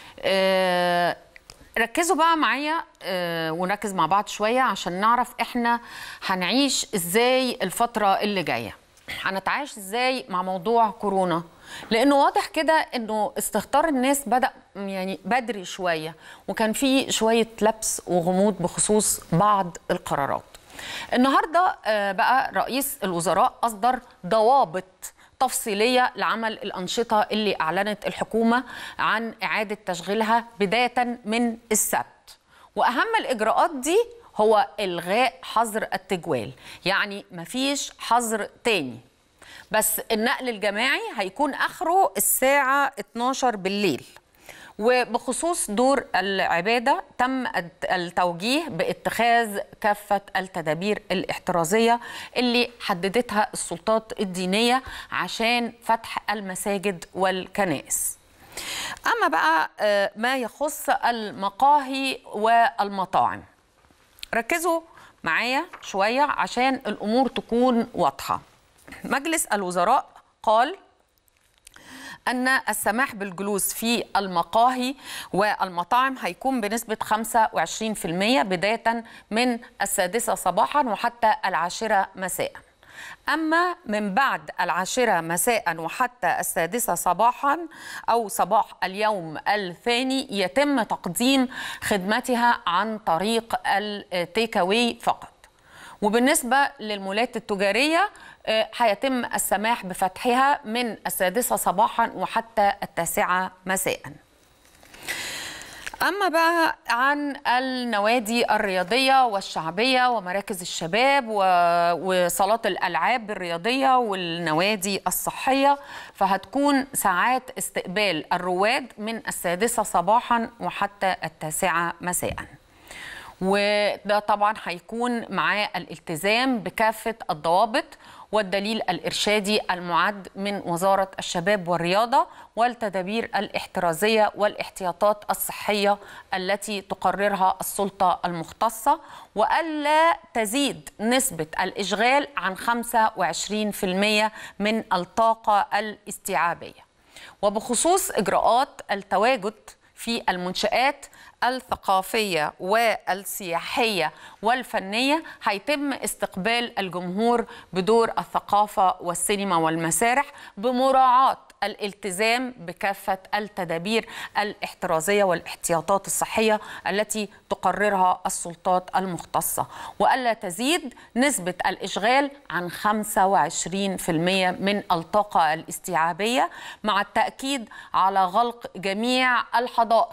آه ركزوا بقى معايا آه ونركز مع بعض شويه عشان نعرف احنا هنعيش ازاي الفتره اللي جايه هنتعايش ازاي مع موضوع كورونا لانه واضح كده انه استهتار الناس بدا يعني بدري شويه وكان في شويه لبس وغموض بخصوص بعض القرارات النهارده بقى رئيس الوزراء اصدر ضوابط تفصيليه لعمل الانشطه اللي اعلنت الحكومه عن اعاده تشغيلها بدايه من السبت واهم الاجراءات دي هو الغاء حظر التجوال يعني مفيش حظر تاني بس النقل الجماعي هيكون اخره الساعه 12 بالليل وبخصوص دور العبادة تم التوجيه باتخاذ كافة التدابير الاحترازية اللي حددتها السلطات الدينية عشان فتح المساجد والكنائس أما بقى ما يخص المقاهي والمطاعم ركزوا معايا شوية عشان الأمور تكون واضحة مجلس الوزراء قال أن السماح بالجلوس في المقاهي والمطاعم هيكون بنسبة 25% بداية من السادسة صباحا وحتى العاشرة مساء أما من بعد العاشرة مساء وحتى السادسة صباحا أو صباح اليوم الثاني يتم تقديم خدمتها عن طريق التيك أواي فقط وبالنسبة للمولات التجارية هيتم السماح بفتحها من السادسة صباحا وحتى التاسعة مساء أما بقى عن النوادي الرياضية والشعبية ومراكز الشباب وصالات الألعاب الرياضية والنوادي الصحية فهتكون ساعات استقبال الرواد من السادسة صباحا وحتى التاسعة مساءً وده طبعا هيكون معاه الالتزام بكافة الضوابط والدليل الإرشادي المعد من وزارة الشباب والرياضة والتدابير الاحترازية والاحتياطات الصحية التي تقررها السلطة المختصة وألا تزيد نسبة الإشغال عن 25% من الطاقة الاستيعابية وبخصوص إجراءات التواجد في المنشآت الثقافية والسياحية والفنية هيتم استقبال الجمهور بدور الثقافة والسينما والمسارح بمراعاة الالتزام بكافة التدابير الاحترازية والاحتياطات الصحية التي تقررها السلطات المختصة وألا تزيد نسبة الإشغال عن 25% من الطاقة الاستيعابية مع التأكيد على غلق جميع الحدائق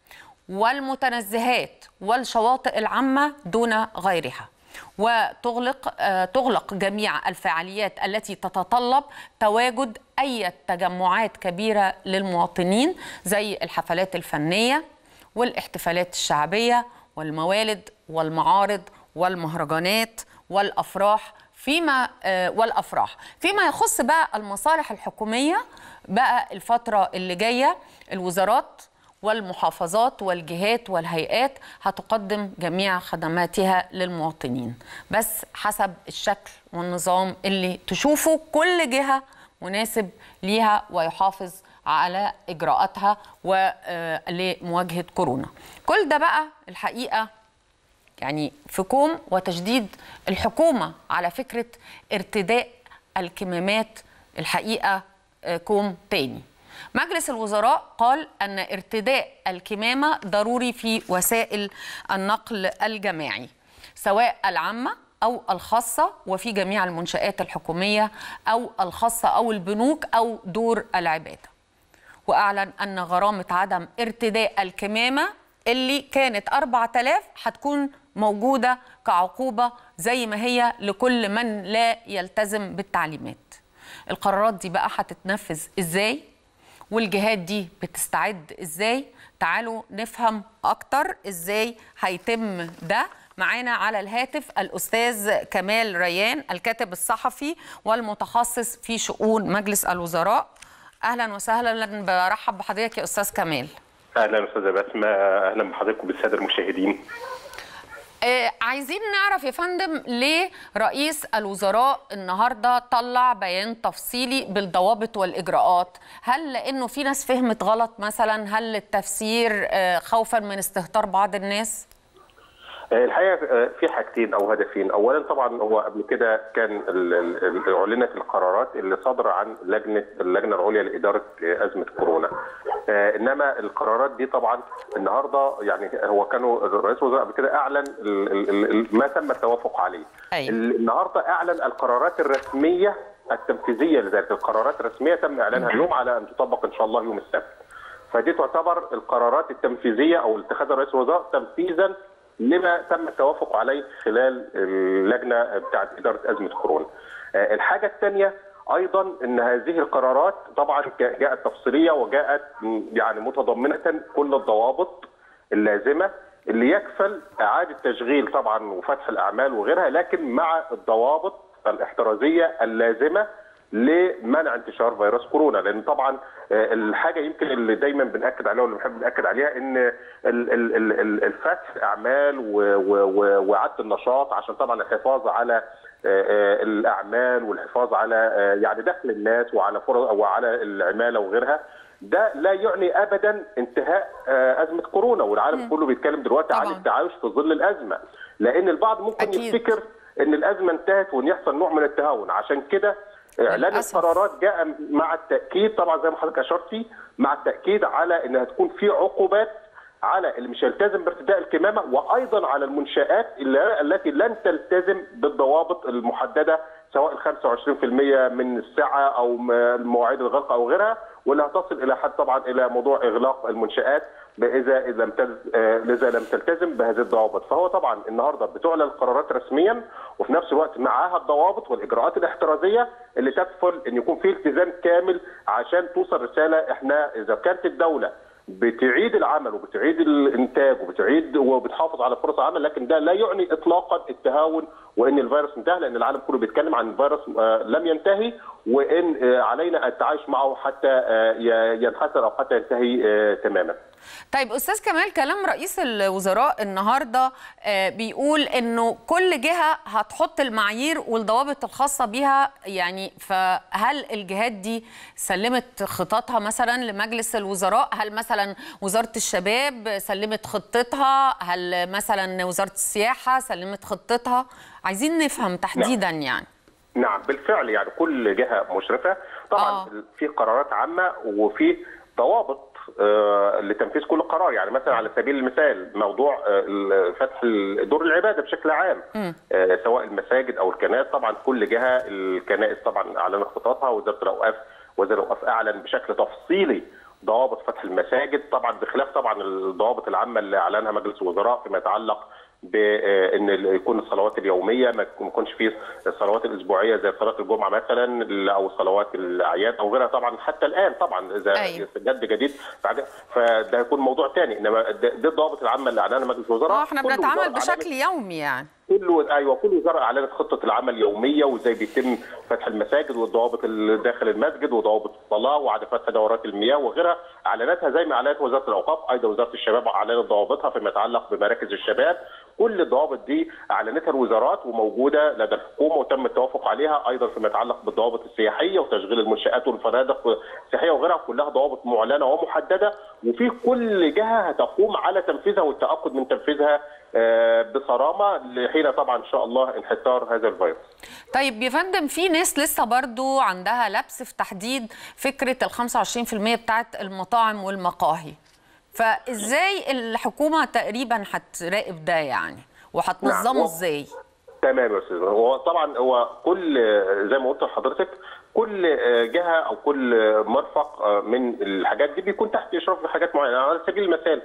والمتنزهات والشواطئ العامة دون غيرها وتغلق آه، تغلق جميع الفعاليات التي تتطلب تواجد اي تجمعات كبيره للمواطنين زي الحفلات الفنيه والاحتفالات الشعبيه والموالد والمعارض والمهرجانات والافراح فيما آه، والافراح فيما يخص بقى المصالح الحكوميه بقى الفتره اللي جايه الوزارات والمحافظات والجهات والهيئات هتقدم جميع خدماتها للمواطنين بس حسب الشكل والنظام اللي تشوفه كل جهة مناسب ليها ويحافظ على إجراءاتها ولمواجهة كورونا كل ده بقى الحقيقة يعني في كوم وتشديد الحكومة على فكرة ارتداء الكمامات الحقيقة آه، كوم تاني مجلس الوزراء قال أن ارتداء الكمامة ضروري في وسائل النقل الجماعي سواء العامة أو الخاصة وفي جميع المنشآت الحكومية أو الخاصة أو البنوك أو دور العبادة وأعلن أن غرامة عدم ارتداء الكمامة اللي كانت 4000 هتكون موجودة كعقوبة زي ما هي لكل من لا يلتزم بالتعليمات القرارات دي بقى هتتنفذ ازاي والجهات دي بتستعد ازاي تعالوا نفهم اكتر ازاي هيتم ده معانا على الهاتف الاستاذ كمال ريان الكاتب الصحفي والمتخصص في شؤون مجلس الوزراء اهلا وسهلا برحب بحضرتك يا استاذ كمال اهلا استاذه بسمه اهلا بحضرتك وبالساده المشاهدين آه عايزين نعرف يا فندم ليه رئيس الوزراء النهارده طلع بيان تفصيلي بالضوابط والاجراءات هل لانه في ناس فهمت غلط مثلا هل التفسير آه خوفا من استهتار بعض الناس الحقيقه في حاجتين او هدفين، اولا طبعا هو قبل كده كان اعلنت القرارات اللي صادره عن لجنه اللجنه العليا لاداره ازمه كورونا. انما القرارات دي طبعا النهارده يعني هو كانوا رئيس الوزراء قبل كده اعلن ما تم التوافق عليه. أيوة. النهارده اعلن القرارات الرسميه التنفيذيه لذلك، القرارات الرسميه تم اعلانها اليوم على ان تطبق ان شاء الله يوم السبت. فدي تعتبر القرارات التنفيذيه او اتخاذ رئيس الوزراء تنفيذا لما تم التوافق عليه خلال اللجنه بتاعه اداره ازمه كورونا. الحاجه الثانيه ايضا ان هذه القرارات طبعا جاءت تفصيليه وجاءت يعني متضمنه كل الضوابط اللازمه اللي يكفل اعاده تشغيل طبعا وفتح الاعمال وغيرها لكن مع الضوابط الاحترازيه اللازمه لمنع انتشار فيروس كورونا لان طبعا الحاجه يمكن اللي دايما بناكد عليها واللي بنحب ناكد عليها ان الفتح اعمال واعاده النشاط عشان طبعا الحفاظ على الاعمال والحفاظ على يعني دخل الناس وعلى فرص وعلى العماله وغيرها ده لا يعني ابدا انتهاء ازمه كورونا والعالم كله بيتكلم دلوقتي عن التعايش في ظل الازمه لان البعض ممكن أكيد. يفتكر ان الازمه انتهت وان يحصل نوع من التهاون عشان كده اعلان للأسف. القرارات جاء مع التاكيد طبعا زي ما حضرتك اشرت فيه مع التاكيد على انها تكون في عقوبات على اللي مش هيلتزم بارتداء الكمامه وايضا على المنشات اللي التي لن تلتزم بالضوابط المحدده سواء ال 25% من السعه او م- مواعيد الغلق او غيرها واللي هتصل الى حد طبعا الى موضوع اغلاق المنشات اذا اذا لم تل- آه، اذا لم تلتزم بهذه الضوابط فهو طبعا النهارده بتعلن القرارات رسميا وفي نفس الوقت معاها الضوابط والاجراءات الاحترازيه اللي تكفل ان يكون في التزام كامل عشان توصل رساله احنا اذا كانت الدوله بتعيد العمل وبتعيد الانتاج وبتعيد وبتحافظ على فرص العمل لكن ده لا يعني اطلاقا التهاون وان الفيروس انتهى لان العالم كله بيتكلم عن الفيروس آه، لم ينتهي وان آه، علينا التعايش معه حتى آه، ي- ينحسر او حتى ينتهي آه، تماما. طيب استاذ كمال كلام رئيس الوزراء النهارده آه، بيقول انه كل جهه هتحط المعايير والضوابط الخاصه بيها يعني فهل الجهات دي سلمت خططها مثلا لمجلس الوزراء هل مثلا وزاره الشباب سلمت خطتها هل مثلا وزاره السياحه سلمت خطتها عايزين نفهم تحديدا يعني نعم بالفعل يعني كل جهه مشرفه طبعا آه. في قرارات عامه وفي ضوابط آه، لتنفيذ كل قرار يعني مثلا على سبيل المثال موضوع آه، ال- فتح ال- دور العباده بشكل عام آه، سواء المساجد او الكنائس طبعا كل جهه الكنائس طبعا اعلنت خططها وزاره الاوقاف وزاره الاوقاف اعلن بشكل تفصيلي ضوابط فتح المساجد طبعا بخلاف طبعا الضوابط العامه اللي اعلنها مجلس الوزراء فيما يتعلق بان يكون الصلوات اليوميه ما يكونش فيه الصلوات الاسبوعيه زي صلاه الجمعه مثلا او صلوات الاعياد او غيرها طبعا حتى الان طبعا اذا أيوة. جد جديد بعد- فده هيكون موضوع ثاني انما ده ده الضوابط العامه اللي اعلنها مجلس الوزراء اه احنا كل بنتعامل وزارة أعلنت بشكل يومي يعني كل ايوه كل وزاره اعلنت خطه العمل يوميه وازاي بيتم فتح المساجد والضوابط اللي داخل المسجد وضوابط الصلاه وعدم فتح دورات المياه وغيرها اعلنتها زي ما اعلنت وزاره الاوقاف ايضا وزاره الشباب اعلنت ضوابطها فيما يتعلق بمراكز الشباب كل الضوابط دي اعلنتها الوزارات وموجوده لدى الحكومه وتم التوافق عليها ايضا فيما يتعلق بالضوابط السياحيه وتشغيل المنشات والفنادق السياحيه وغيرها كلها ضوابط معلنه ومحدده وفي كل جهه هتقوم على تنفيذها والتاكد من تنفيذها آه، بصرامه لحين طبعا ان شاء الله انحسار هذا الفيروس. طيب يا فندم في ناس لسه برضو عندها لبس في تحديد فكرة ال 25% بتاعت المطاعم والمقاهي فازاي الحكومة تقريبا هتراقب ده يعني وهتنظمه نعم. ازاي تمام يا استاذ هو طبعا هو كل زي ما قلت لحضرتك كل جهه او كل مرفق من الحاجات دي بيكون تحت اشراف حاجات معينه على سبيل المثال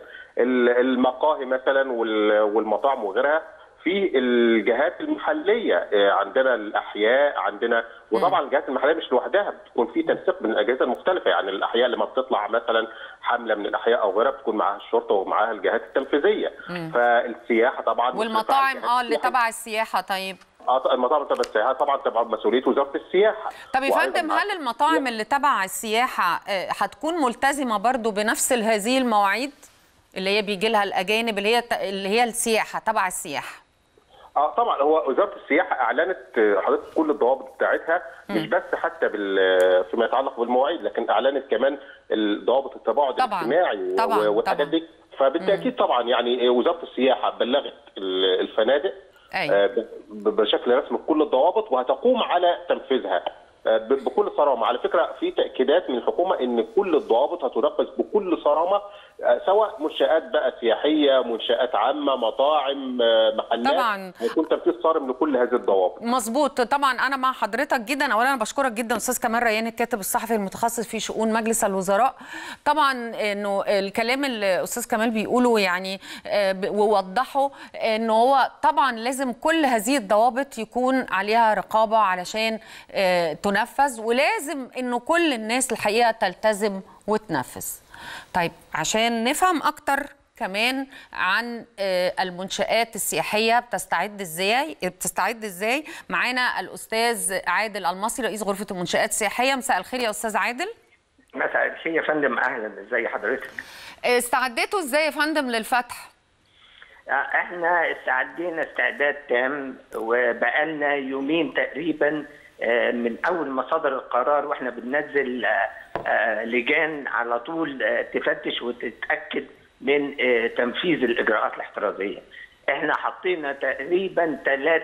المقاهي مثلا وال- والمطاعم وغيرها في الجهات المحليه عندنا الاحياء عندنا وطبعا الجهات المحليه مش لوحدها بتكون في تنسيق بين الاجهزه المختلفه يعني الاحياء لما بتطلع مثلا حمله من الاحياء او غيرها بتكون معاها الشرطه ومعاها الجهات التنفيذيه فالسياحه طبعا مشرفة على والمطاعم الجهات اه اللي السياحية. تبع السياحة طيب اه المطاعم تبع السياحه طبعا تبع مسؤوليه وزاره السياحه طب يا وأيضاً فندم مع- هل المطاعم اللي تبع السياحة آه، هتكون ملتزمة برضو بنفس هذه المواعيد اللي هي بيجي لها الأجانب اللي هي اللي هي السياحة تبع السياحة اه طبعا هو وزاره السياحه اعلنت آه، حضرتك كل الضوابط بتاعتها مش بس حتى بال فيما يتعلق بالمواعيد لكن اعلنت كمان الضوابط التباعد طبعاً، الاجتماعي و- طبعاً، والحاجات طبعاً. دي فبالتاكيد طبعا يعني وزاره السياحه بلغت ال- الفنادق أيوة. آه، ب- ب- بشكل رسمي كل الضوابط وهتقوم على تنفيذها آه، ب- بكل صرامه على فكره في تاكيدات من الحكومه ان كل الضوابط هتنفذ بكل صرامه آه، سواء منشات بقى سياحيه منشات عامه مطاعم آه، محلات طبعاً. هيكون تنفيذ صارم لكل هذه الضوابط مظبوط طبعا انا مع حضرتك جدا اولا انا بشكرك جدا استاذ كمال ريان الكاتب الصحفي المتخصص في شؤون مجلس الوزراء طبعا انه الكلام اللي استاذ كمال بيقوله يعني آه، ب- ووضحه انه هو طبعا لازم كل هذه الضوابط يكون عليها رقابه علشان آه، تنفذ ولازم انه كل الناس الحقيقه تلتزم وتنفذ طيب عشان نفهم اكتر كمان عن آه، المنشآت السياحية بتستعد ازاي بتستعد ازاي معانا الأستاذ عادل المصري رئيس غرفة المنشآت السياحية مساء الخير يا أستاذ عادل مساء الخير يا فندم اهلا ازي حضرتك آه، استعديتوا ازاي يا فندم للفتح آه، احنا استعدينا استعداد تام وبقالنا يومين تقريبا آه، من اول ما صدر القرار واحنا بننزل آه، آه، لجان على طول آه، تفتش وتتاكد من آه، تنفيذ الاجراءات الاحترازيه احنا حطينا تقريبا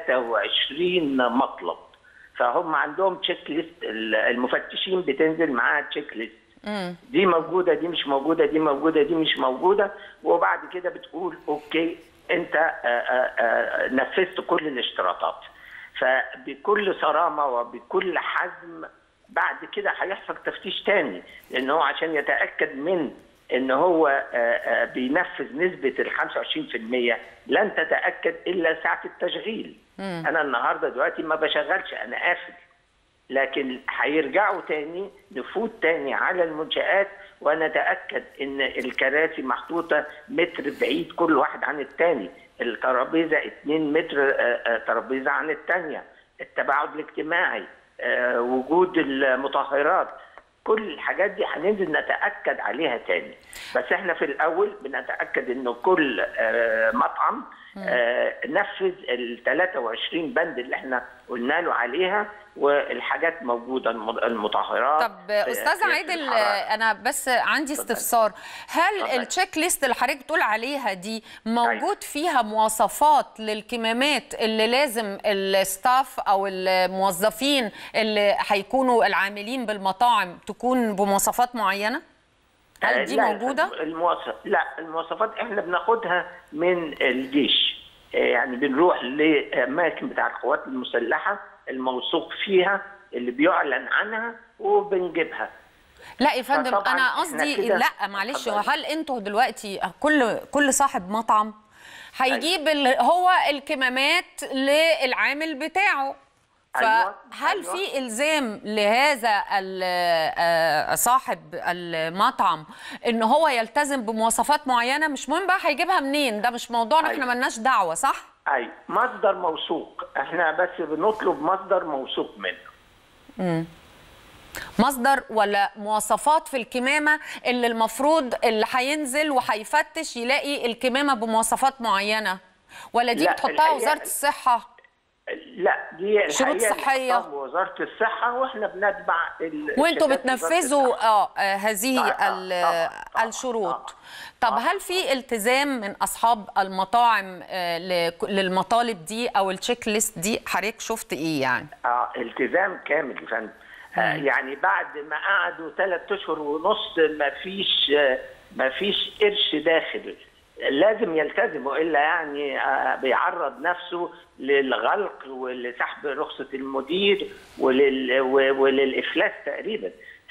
23 مطلب فهم عندهم تشيك ليست المفتشين بتنزل معاها تشيك ليست دي موجوده دي مش موجوده دي موجوده دي مش موجوده وبعد كده بتقول اوكي انت آه، آه، آه، نفذت كل الاشتراطات فبكل صرامه وبكل حزم بعد كده هيحصل تفتيش تاني لان هو عشان يتاكد من ان هو آه، آه، بينفذ نسبه ال 25% لن تتاكد الا ساعه التشغيل انا النهارده دلوقتي ما بشغلش انا قافل لكن هيرجعوا تاني نفوت تاني على المنشآت ونتاكد ان الكراسي محطوطه متر بعيد كل واحد عن الثاني الترابيزه 2 متر آه، آه، ترابيزه عن الثانيه التباعد الاجتماعي آه، وجود المطهرات كل الحاجات دي هننزل نتاكد عليها تاني بس احنا في الاول بنتاكد انه كل آه، مطعم آه، نفذ ال 23 بند اللي احنا قلنا له عليها والحاجات موجوده الم- المطهرات طب آه، استاذ قياس عادل الحرارة. آه، انا بس عندي استفسار هل اتفضل. التشيك ليست اللي حضرتك بتقول عليها دي موجود فيها مواصفات للكمامات اللي لازم الستاف او الموظفين اللي هيكونوا العاملين بالمطاعم تكون بمواصفات معينه هل دي لا، موجوده المواصف لا المواصفات احنا بناخدها من الجيش آه، يعني بنروح لاماكن بتاع القوات المسلحه الموثوق فيها اللي بيعلن عنها وبنجيبها لا يا فندم فطبعاً انا إحنا قصدي كده- لا معلش اتفضلي. هل انتوا دلوقتي كل كل صاحب مطعم هيجيب ال- هو الكمامات للعامل بتاعه أيوة، فهل أيوة. في الزام لهذا ال- آه، صاحب المطعم ان هو يلتزم بمواصفات معينه مش مهم بقى هيجيبها منين ده مش موضوعنا احنا أيوة. ملناش دعوه صح اي مصدر موثوق احنا بس بنطلب مصدر موثوق منه مصدر ولا مواصفات في الكمامه اللي المفروض اللي هينزل وهيفتش يلاقي الكمامه بمواصفات معينه ولا دي لا، بتحطها الحقيقة- وزاره الصحه لا دي شروط الحقيقة صحية. بتحطها وزاره الصحه واحنا بنتبع ال- وانتوا شهادات وزارة بتنفذوا الصحة. اه آه، هذه طبعاً، ال- طبعاً، طبعاً، الشروط طبعاً. طب هل في التزام من اصحاب المطاعم آه، لك- للمطالب دي او التشيك ليست دي حضرتك شفت ايه يعني اه التزام كامل يا فندم آه يعني بعد ما قعدوا ثلاث اشهر ونص ما فيش آه ما فيش قرش داخل لازم يلتزم والا يعني آه بيعرض نفسه للغلق ولسحب رخصه المدير ولل و- وللافلاس تقريبا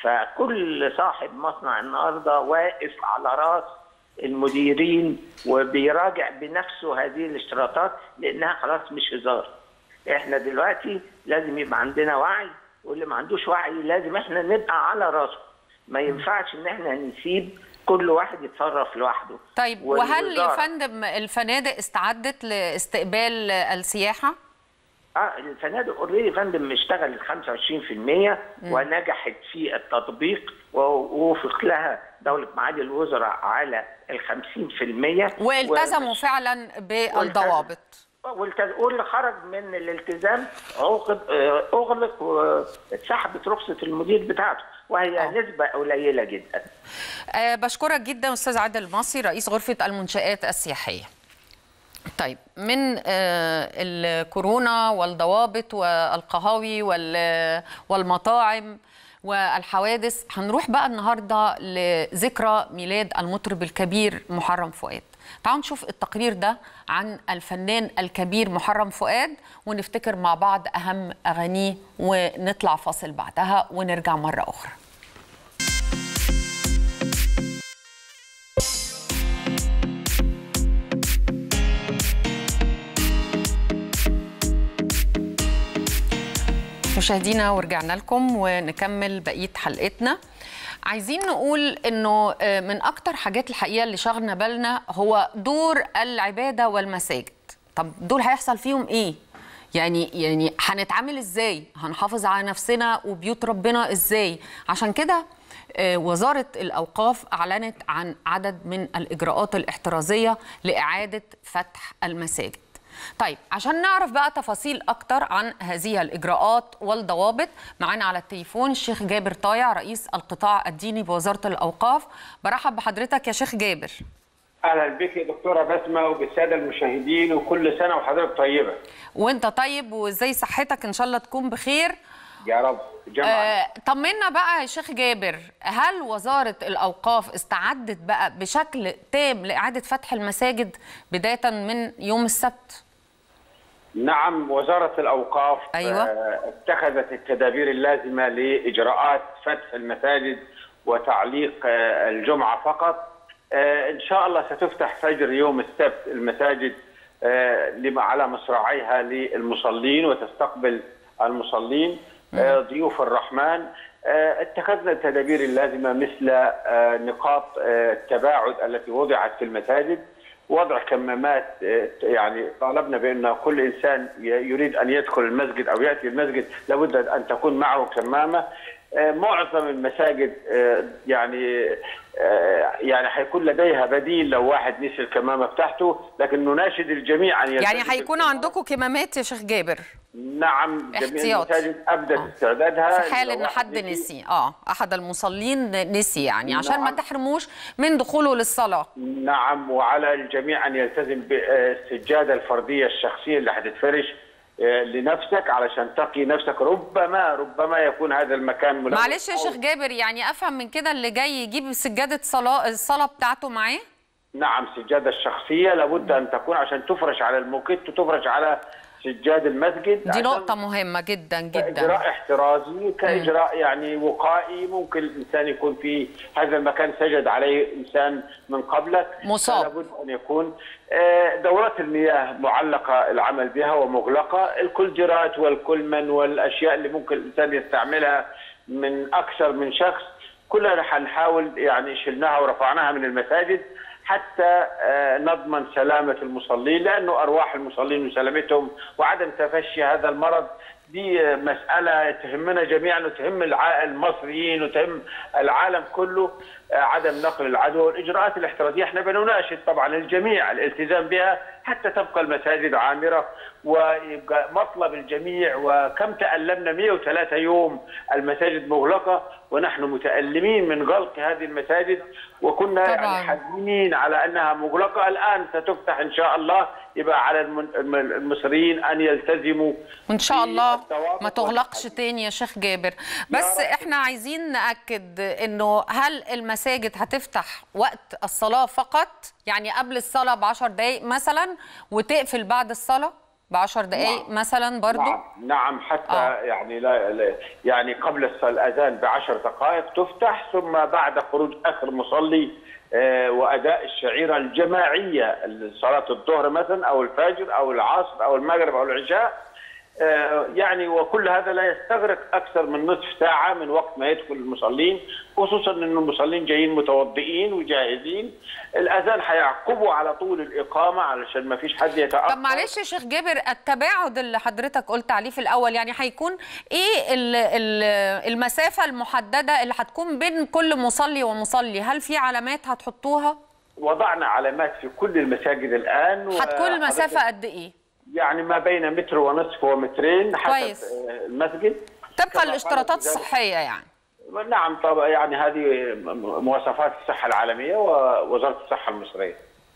فكل صاحب مصنع النهارده واقف على راس المديرين وبيراجع بنفسه هذه الاشتراطات لانها خلاص مش هزار احنا دلوقتي لازم يبقى عندنا وعي واللي ما عندوش وعي لازم احنا نبقى على راسه ما ينفعش ان احنا نسيب كل واحد يتصرف لوحده طيب وهل يا والوزارة- فندم الفنادق استعدت لاستقبال السياحه اه الفنادق اوريدي يا فندم اشتغلت 25% ونجحت في التطبيق ووفق لها دوله معالي الوزراء على ال 50% والتزموا فعلا بالضوابط والتز- واللي خرج من الالتزام عوقب آه، اغلق واتسحبت رخصه المدير بتاعته وهي آه. نسبه قليله جدا أه بشكرك جدا استاذ عادل المصري رئيس غرفه المنشات السياحيه طيب من آه، الكورونا والضوابط والقهاوي وال- والمطاعم والحوادث هنروح بقى النهارده لذكرى ميلاد المطرب الكبير محرم فؤاد تعالوا نشوف التقرير ده عن الفنان الكبير محرم فؤاد ونفتكر مع بعض اهم اغانيه ونطلع فاصل بعدها ونرجع مره اخرى مشاهدينا ورجعنا لكم ونكمل بقيه حلقتنا عايزين نقول انه آه، من اكتر حاجات الحقيقه اللي شغلنا بالنا هو دور العباده والمساجد طب دول هيحصل فيهم ايه يعني يعني هنتعامل ازاي هنحافظ على نفسنا وبيوت ربنا ازاي عشان كده آه، وزارة الأوقاف أعلنت عن عدد من الإجراءات الاحترازية لإعادة فتح المساجد طيب عشان نعرف بقى تفاصيل أكتر عن هذه الإجراءات والضوابط معانا على التليفون الشيخ جابر طايع رئيس القطاع الديني بوزارة الأوقاف برحب بحضرتك يا شيخ جابر اهلا بك يا دكتوره بسمه وبالساده المشاهدين وكل سنه وحضرتك طيبه وانت طيب وازاي صحتك ان شاء الله تكون بخير يا رب جمعا آه، طمنا بقى يا شيخ جابر هل وزارة الأوقاف استعدت بقى بشكل تام لإعادة فتح المساجد بداية من يوم السبت؟ نعم وزاره الاوقاف أيوة. آه، اتخذت التدابير اللازمه لاجراءات فتح المساجد وتعليق آه، الجمعه فقط آه، ان شاء الله ستفتح فجر يوم السبت المساجد آه، لما- على مصراعيها للمصلين وتستقبل المصلين آه، ضيوف الرحمن آه، اتخذنا التدابير اللازمه مثل آه، نقاط آه، التباعد التي وضعت في المساجد وضع كمامات آه، يعني طالبنا بان كل انسان ي- يريد ان يدخل المسجد او ياتي المسجد لابد ان تكون معه كمامه آه، معظم المساجد آه، يعني آه، يعني حيكون لديها بديل لو واحد نسي الكمامه بتاعته لكن نناشد الجميع ان يعني يلتزم هيكون بالكمامة. عندكم كمامات يا شيخ جابر نعم جميع احتياط. المساجد ابدت استعدادها في حال لو ان واحد حد نسي اه احد المصلين نسي يعني عشان ما نعم. تحرموش من دخوله للصلاه نعم وعلى الجميع ان يلتزم بالسجاده الفرديه الشخصيه اللي حتتفرش آه، لنفسك علشان تقي نفسك ربما ربما يكون هذا المكان ملوث معلش يا شيخ جابر يعني افهم من كده اللي جاي يجيب سجاده صلاه الصلاه بتاعته معاه نعم السجاده الشخصيه لابد ان تكون عشان تفرش على الموكيت وتفرش على سجاد المسجد دي عشان نقطه مهمه جدا جدا كإجراء احترازي كإجراء يعني وقائي ممكن الإنسان يكون في هذا المكان سجد عليه إنسان من قبلك مصاب. لابد أن يكون آه، دورات المياه معلقة العمل بها ومغلقة الكولدرات والكلمن والأشياء اللي ممكن الإنسان يستعملها من أكثر من شخص كلها حنحاول يعني شلناها ورفعناها من المساجد حتى آه، نضمن سلامة المصلين لأنه أرواح المصلين وسلامتهم وعدم تفشي هذا المرض دي آه، مسألة تهمنا جميعا وتهم الع- المصريين وتهم العالم كله آه، عدم نقل العدوى والإجراءات الاحترازية احنا بنناشد طبعا الجميع الالتزام بها حتى تبقى المساجد عامرة ويبقى مطلب الجميع وكم تألمنا 103 يوم المساجد مغلقة ونحن متألمين من غلق هذه المساجد وكنا طبعاً. يعني حزينين على أنها مغلقة الآن ستفتح إن شاء الله يبقى على الم- الم- المصريين أن يلتزموا وان شاء الله بالتوافق ما تغلقش والتحدي. تاني يا شيخ جابر بس رب. احنا عايزين ناكد انه هل المساجد هتفتح وقت الصلاه فقط يعني قبل الصلاه ب 10 دقائق مثلا وتقفل بعد الصلاه ب 10 دقائق نعم. مثلا برضو نعم نعم حتى آه. يعني لا, لا يعني قبل الصلاة الأذان بعشر دقائق تفتح ثم بعد خروج آخر مصلي آه، وأداء الشعيرة الجماعية صلاة الظهر مثلا أو الفجر أو العصر أو المغرب أو العشاء آه، يعني وكل هذا لا يستغرق اكثر من نصف ساعه من وقت ما يدخل المصلين خصوصا ان المصلين جايين متوضئين وجاهزين الاذان هيعقبوا على طول الاقامه علشان ما فيش حد يتاخر طب معلش يا شيخ جابر التباعد اللي حضرتك قلت عليه في الاول يعني هيكون ايه ال- ال- المسافه المحدده اللي هتكون بين كل مصلي ومصلي هل في علامات هتحطوها وضعنا علامات في كل المساجد الان هتكون وحضرتك المسافه قد ايه يعني ما بين متر ونصف ومترين حسب كويس. آه، المسجد طبقا كما للاشتراطات قالت ذلك. الصحيه يعني نعم طبعا يعني هذه مواصفات الصحه العالميه ووزاره الصحه المصريه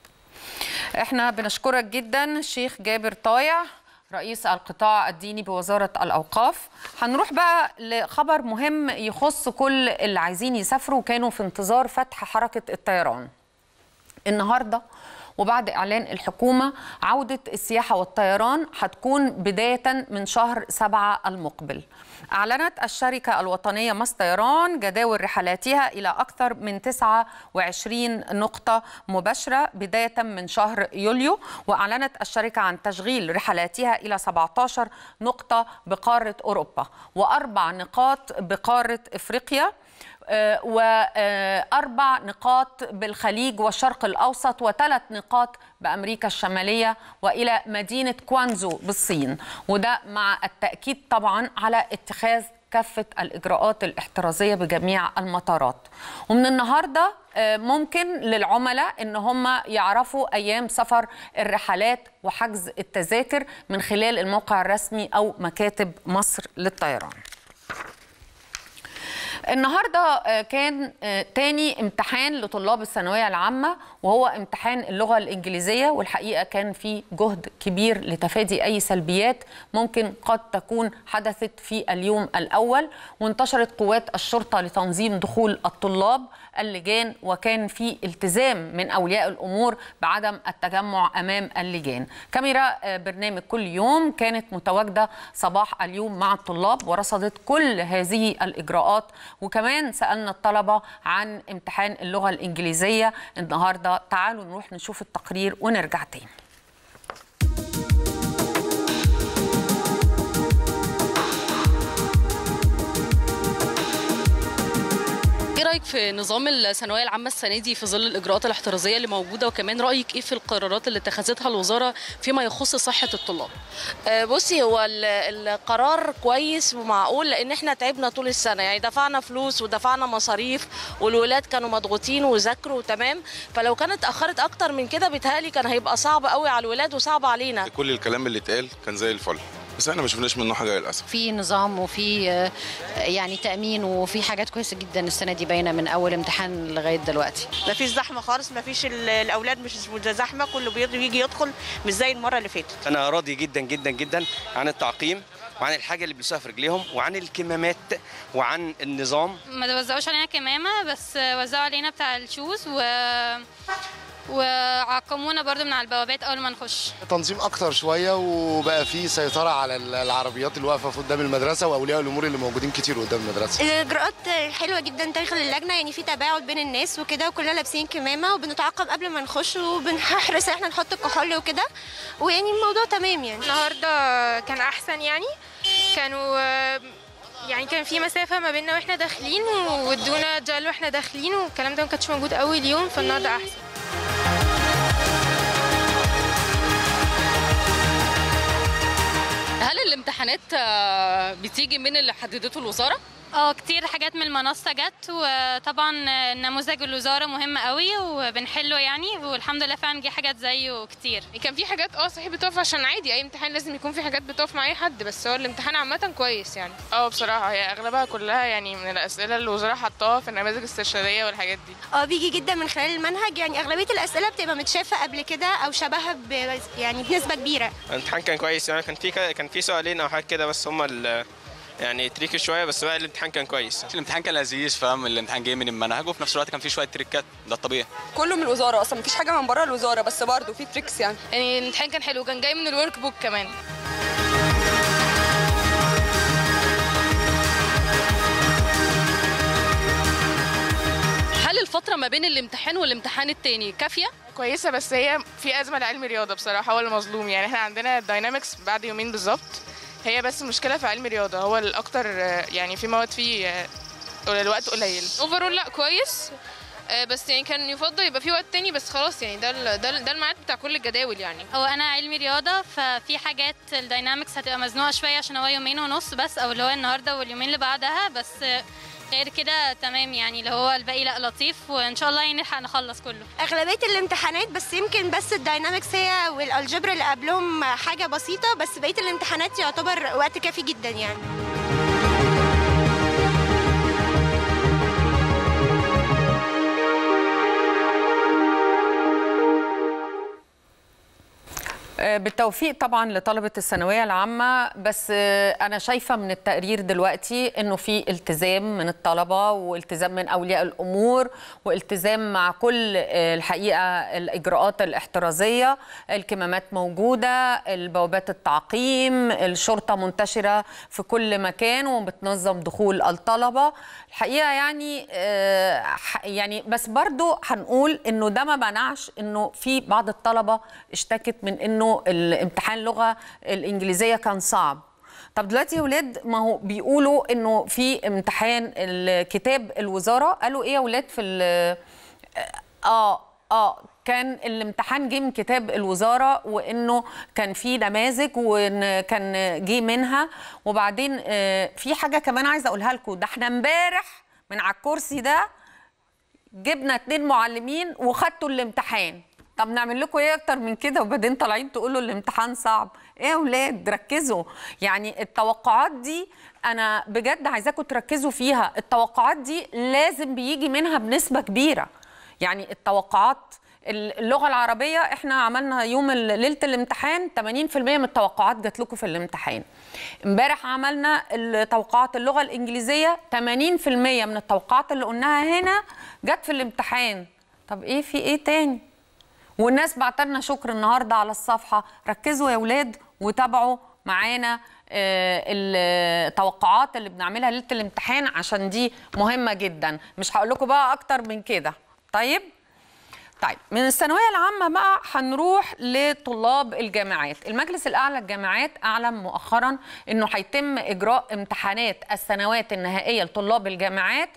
احنا بنشكرك جدا الشيخ جابر طايع رئيس القطاع الديني بوزارة الأوقاف هنروح بقى لخبر مهم يخص كل اللي عايزين يسافروا وكانوا في انتظار فتح حركة الطيران النهارده وبعد اعلان الحكومه عوده السياحه والطيران هتكون بدايه من شهر سبعة المقبل. اعلنت الشركه الوطنيه مصر طيران جداول رحلاتها الى اكثر من 29 نقطه مباشره بدايه من شهر يوليو واعلنت الشركه عن تشغيل رحلاتها الى 17 نقطه بقاره اوروبا واربع نقاط بقاره افريقيا آه، وأربع نقاط بالخليج والشرق الأوسط وثلاث نقاط بأمريكا الشمالية وإلى مدينة كوانزو بالصين وده مع التأكيد طبعا على اتخاذ كافة الإجراءات الاحترازية بجميع المطارات ومن النهاردة آه، ممكن للعملاء ان هم يعرفوا ايام سفر الرحلات وحجز التذاكر من خلال الموقع الرسمي او مكاتب مصر للطيران النهارده آه، كان آه، تاني امتحان لطلاب الثانويه العامه وهو امتحان اللغه الانجليزيه والحقيقه كان في جهد كبير لتفادي اي سلبيات ممكن قد تكون حدثت في اليوم الاول وانتشرت قوات الشرطه لتنظيم دخول الطلاب اللجان وكان في التزام من اولياء الامور بعدم التجمع امام اللجان. كاميرا آه، برنامج كل يوم كانت متواجده صباح اليوم مع الطلاب ورصدت كل هذه الاجراءات وكمان سالنا الطلبه عن امتحان اللغه الانجليزيه النهارده تعالوا نروح نشوف التقرير ونرجع تاني. رايك في نظام الثانويه العامه السنه دي في ظل الاجراءات الاحترازيه اللي موجوده وكمان رايك ايه في القرارات اللي اتخذتها الوزاره فيما يخص صحه الطلاب آه، بصي هو ال- القرار كويس ومعقول لان احنا تعبنا طول السنه يعني دفعنا فلوس ودفعنا مصاريف والولاد كانوا مضغوطين وذاكروا تمام فلو كانت اتاخرت اكتر من كده بيتهيألي كان هيبقى صعب قوي على الولاد وصعب علينا كل الكلام اللي اتقال كان زي الفل بس احنا ما شفناش منه حاجه للاسف في نظام وفي آه، يعني تأمين وفي حاجات كويسة جدا السنة دي باينة من أول امتحان لغاية دلوقتي مفيش زحمه خالص مفيش ال- الاولاد مش زحمه كله بيجي يجي يدخل مش زي المره اللي فاتت انا راضي جدا جدا جدا عن التعقيم وعن الحاجه اللي بيلبسوها في رجليهم وعن الكمامات وعن النظام ما وزعوش علينا كمامة بس وزعوا علينا بتاع الشوز و وعقمونا برضو من على البوابات أول ما نخش تنظيم اكتر شويه وبقى في سيطره على ال- العربيات اللي واقفه في قدام المدرسه واولياء الامور اللي موجودين كتير قدام المدرسه الاجراءات حلوه جدا داخل اللجنه يعني في تباعد بين الناس وكده وكلنا لابسين كمامه وبنتعقم قبل ما نخش وبنحرص ان احنا نحط الكحول وكده ويعني الموضوع تمام يعني النهارده كان احسن يعني كانوا يعني كان في مسافه ما بيننا واحنا داخلين وادونا جل واحنا داخلين والكلام ده ما كانش موجود اول يوم فالنهارده احسن هل الامتحانات آه، بتيجي من اللي حددته الوزاره اه كتير حاجات من المنصة جت وطبعا نموذج الوزارة مهم قوي وبنحله يعني والحمد لله فعلا جه حاجات زيه كتير كان في حاجات اه صحيح بتقف عشان عادي اي امتحان لازم يكون في حاجات بتقف مع اي حد بس هو الامتحان عامه كويس يعني اه بصراحه هي اغلبها كلها يعني من الاسئله اللي الوزاره حطاها في النماذج الاسترشاديه والحاجات دي اه بيجي جدا من خلال المنهج يعني اغلبيه الاسئله بتبقى متشافه قبل كده او شبهها ب- يعني بنسبه كبيره الامتحان كان كويس يعني كان في كان في سؤالين او حاجه كده بس هم ال- يعني تريكي شويه بس بقى الامتحان كان كويس الامتحان كان لذيذ فاهم الامتحان جاي من المنهج وفي نفس الوقت كان فيه شويه تريكات ده الطبيعي كله من الوزاره اصلا مفيش حاجه من بره الوزاره بس برضه في تريكس يعني يعني الامتحان كان حلو كان جاي من الورك بوك كمان هل الفتره ما بين الامتحان والامتحان التاني كافيه كويسه بس هي في ازمه لعلم الرياضه بصراحه هو المظلوم يعني احنا عندنا الداينامكس بعد يومين بالظبط هي بس المشكله في علم الرياضه هو الاكتر آه، يعني في مواد فيه آه، الوقت قليل اوفرول لا كويس آه، بس يعني كان يفضل يبقى في وقت تاني بس خلاص يعني ده ال- ده ال- ده الميعاد بتاع كل الجداول يعني هو انا علمي رياضه ففي حاجات الداينامكس هتبقى مزنوقه شويه عشان هو يومين ونص بس او اللي هو النهارده واليومين اللي بعدها بس غير كده تمام يعني اللي هو الباقي لا لطيف وان شاء الله يعني نلحق نخلص كله اغلبيه الامتحانات بس يمكن بس الداينامكس هي والالجبر اللي قبلهم حاجه بسيطه بس بقيه الامتحانات يعتبر وقت كافي جدا يعني آه، بالتوفيق طبعا لطلبة الثانوية العامة بس آه، أنا شايفة من التقرير دلوقتي إنه في التزام من الطلبة والتزام من أولياء الأمور والتزام مع كل آه، الحقيقة الإجراءات الاحترازية الكمامات موجودة البوابات التعقيم الشرطة منتشرة في كل مكان وبتنظم دخول الطلبة الحقيقة يعني آه، ح- يعني بس برضو هنقول إنه ده ما منعش إنه في بعض الطلبة اشتكت من إنه الامتحان اللغة الإنجليزية كان صعب طب دلوقتي يا ولاد ما هو بيقولوا انه في امتحان الكتاب الوزاره قالوا ايه يا ولاد في ال- اه اه كان الامتحان جه من كتاب الوزاره وانه كان في نماذج وان كان جه منها وبعدين آه في حاجه كمان عايزه اقولها لكم ده احنا امبارح من على الكرسي ده جبنا اتنين معلمين وخدتوا الامتحان طب نعمل لكم ايه اكتر من كده وبعدين طالعين تقولوا الامتحان صعب ايه يا ولاد ركزوا يعني التوقعات دي انا بجد عايزاكم تركزوا فيها التوقعات دي لازم بيجي منها بنسبة كبيرة يعني التوقعات اللغة العربية احنا عملنا يوم ال- ليلة الامتحان 80% من التوقعات جات لكم في الامتحان امبارح عملنا التوقعات اللغة الإنجليزية 80% من التوقعات اللي قلناها هنا جت في الامتحان طب ايه في ايه تاني والناس بعتلنا شكر النهارده على الصفحه ركزوا يا ولاد وتابعوا معانا آه، التوقعات اللي بنعملها ليله الامتحان عشان دي مهمه جدا مش هقول لكم بقى اكتر من كده طيب طيب من الثانويه العامه بقى هنروح لطلاب الجامعات المجلس الاعلى للجامعات اعلن مؤخرا انه هيتم اجراء امتحانات السنوات النهائيه لطلاب الجامعات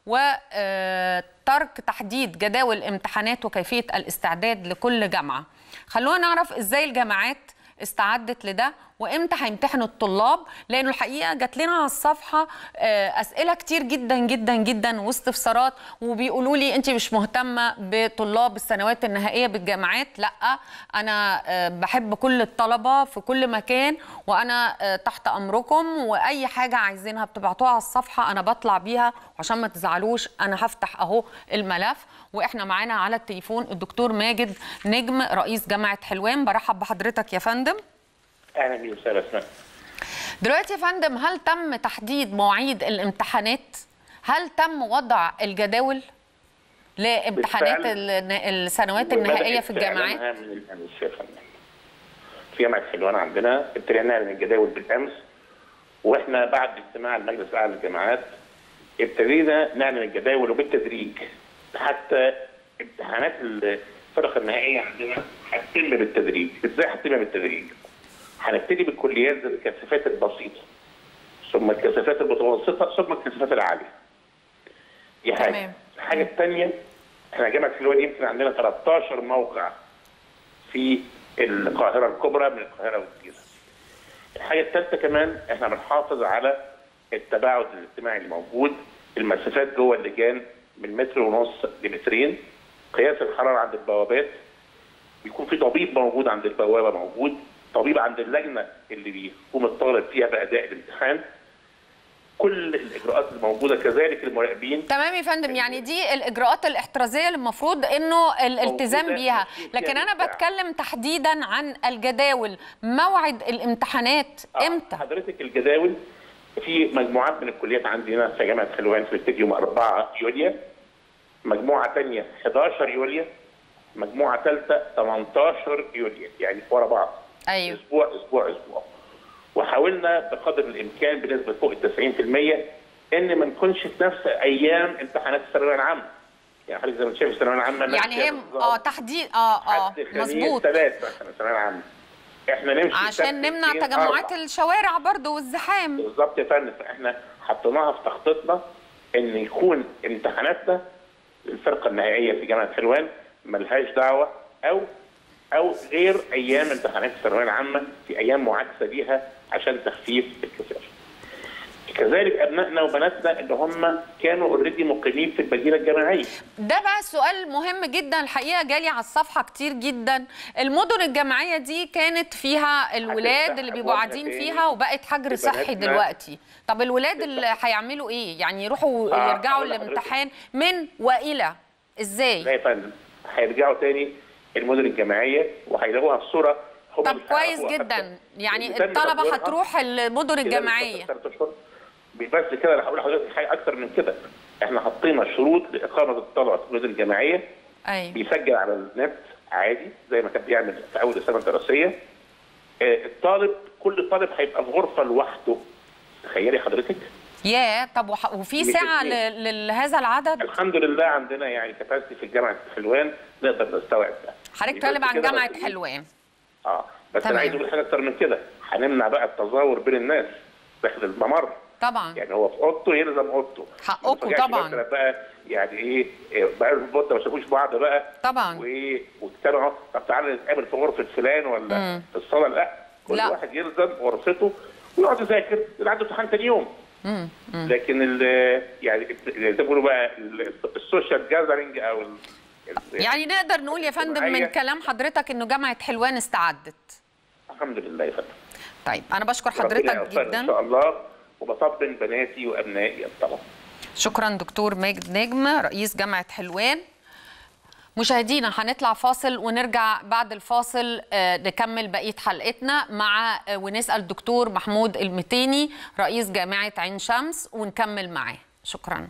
وترك تحديد جداول الامتحانات وكيفيه الاستعداد لكل جامعه خلونا نعرف ازاي الجامعات استعدت لده وامتى هيمتحنوا الطلاب لانه الحقيقه جات لنا على الصفحه آه، اسئله كتير جدا جدا جدا واستفسارات وبيقولوا لي انت مش مهتمه بطلاب السنوات النهائيه بالجامعات لا انا آه، بحب كل الطلبه في كل مكان وانا آه، تحت امركم واي حاجه عايزينها بتبعتوها على الصفحه انا بطلع بيها وعشان ما تزعلوش انا هفتح اهو الملف واحنا معانا على التليفون الدكتور ماجد نجم رئيس جامعه حلوان برحب بحضرتك يا فندم اهلا بيك استاذ اسماء دلوقتي يا فندم هل تم تحديد مواعيد الامتحانات؟ هل تم وضع الجداول لامتحانات بالفعل. ال- السنوات النهائيه في وبدأت الجامعات؟ إعلانها من الامس يا فندم في جامعه حلوان عندنا ابتدينا نعلن الجداول بالامس واحنا بعد اجتماع المجلس الاعلى للجامعات ابتدينا نعلن الجداول وبالتدريج حتى امتحانات الفرق النهائيه عندنا هتتم بالتدريج، ازاي هتتم بالتدريج؟ هنبتدي بالكليات ذات الكثافات البسيطه ثم الكثافات المتوسطه ثم الكثافات العاليه. دي حاجه. تمام. الحاجه الثانيه احنا جامعه حلوان يمكن عندنا 13 موقع في القاهره الكبرى من القاهره والجيزه. الحاجه الثالثه كمان احنا بنحافظ على التباعد الاجتماعي اللي موجود المسافات جوه اللجان من متر ونص لمترين قياس الحراره عند البوابات بيكون في طبيب موجود عند البوابه موجود طبيب عند اللجنه اللي بيقوم الطالب فيها باداء الامتحان كل الاجراءات الموجوده كذلك المراقبين تمام يا فندم يعني دي الاجراءات الاحترازيه اللي المفروض انه الالتزام موجودة بيها في لكن فيها انا بالفعل. بتكلم تحديدا عن الجداول موعد الامتحانات امتى حضرتك الجداول في مجموعات من الكليات عندنا في جامعه حلوان في استديوم 4 يوليو مجموعه ثانيه 11 يوليو مجموعه ثالثه 18 يوليو يعني ورا بعض ايوه اسبوع اسبوع اسبوع وحاولنا بقدر الامكان بنسبه فوق ال 90% ان ما نكونش في نفس ايام امتحانات الثانويه العامه يعني حضرتك زي ما انت شايف الثانويه العامه يعني هي اه تحديد اه اه مظبوط ثلاث مثلا الثانويه العامه احنا نمشي عشان سبت، نمنع اثنين، تجمعات أربع. الشوارع برضو والزحام بالظبط يا فندم احنا حطيناها في تخطيطنا ان يكون امتحاناتنا الفرقه النهائيه في جامعه حلوان ملهاش دعوه او او غير ايام امتحانات الثانويه العامه في ايام معاكسه ليها عشان تخفيف الكثافه. كذلك ابنائنا وبناتنا اللي هم كانوا اوريدي مقيمين في المدينه الجامعيه. ده بقى سؤال مهم جدا الحقيقه جالي على الصفحه كتير جدا المدن الجامعيه دي كانت فيها الولاد اللي بيبقوا أبوابنا قاعدين تاني. فيها وبقت حجر صحي بناتنا. دلوقتي طب الولاد اللي هيعملوا ايه يعني يروحوا آه، يرجعوا هقول لحضرتك. الامتحان من والى ازاي لا يا فندم هيرجعوا تاني المدن الجامعيه وهيلاقوها في صوره هم طب مش كويس هيعرفوها جدا يعني اللي تم الطلبه تطويرها هتروح المدن خلال الجامعيه الفترة ثلاث أشهر. مش بس كده انا هقول لحضرتك حاجه اكتر من كده احنا حطينا شروط لاقامه الطلبه في المدن الجامعيه ايوه بيسجل على النت عادي زي ما كان بيعمل في اول السنه الدراسيه آه، الطالب كل طالب هيبقى في غرفه لوحده تخيلي حضرتك يا طب وح- وفي مش سعه اتنين. ل- لهذا العدد الحمد لله عندنا يعني كفاستي في جامعه حلوان نقدر نستوعب ده حضرتك بس بتتكلم عن كده جامعه مسؤولين. حلوان اه بس تمام. انا عايز اقول حاجه اكتر من كده هنمنع بقى التظاهر بين الناس داخل الممر طبعا يعني هو في اوضته يلزم اوضته حقكم ما ينفعش طبعا. مثلا بقى يعني ايه إيه، بقى المده ما شافوش بعض بقى طبعا وايه واجتمعوا طب تعالى نتقابل في غرفه فلان ولا مم. في الصاله لا كل لا. واحد يلزم غرفته ويقعد يذاكر يبقى عنده امتحان تاني يوم مم. مم. لكن ال يعني زي ما بيقولوا بقى ال- السوشيال جاذرنج او ال- ال- يعني نقدر نقول يا فندم من الاجتماعية. كلام حضرتك انه جامعه حلوان استعدت الحمد لله يا فندم طيب انا بشكر ربنا حضرتك يوفقنا ان جدا شاء الله وبطمن بناتي وابنائي الطلبه شكرا دكتور ماجد نجم رئيس جامعه حلوان مشاهدينا هنطلع فاصل ونرجع بعد الفاصل آه، نكمل بقيه حلقتنا مع آه، ونسال الدكتور محمود المتيني رئيس جامعه عين شمس ونكمل معاه شكرا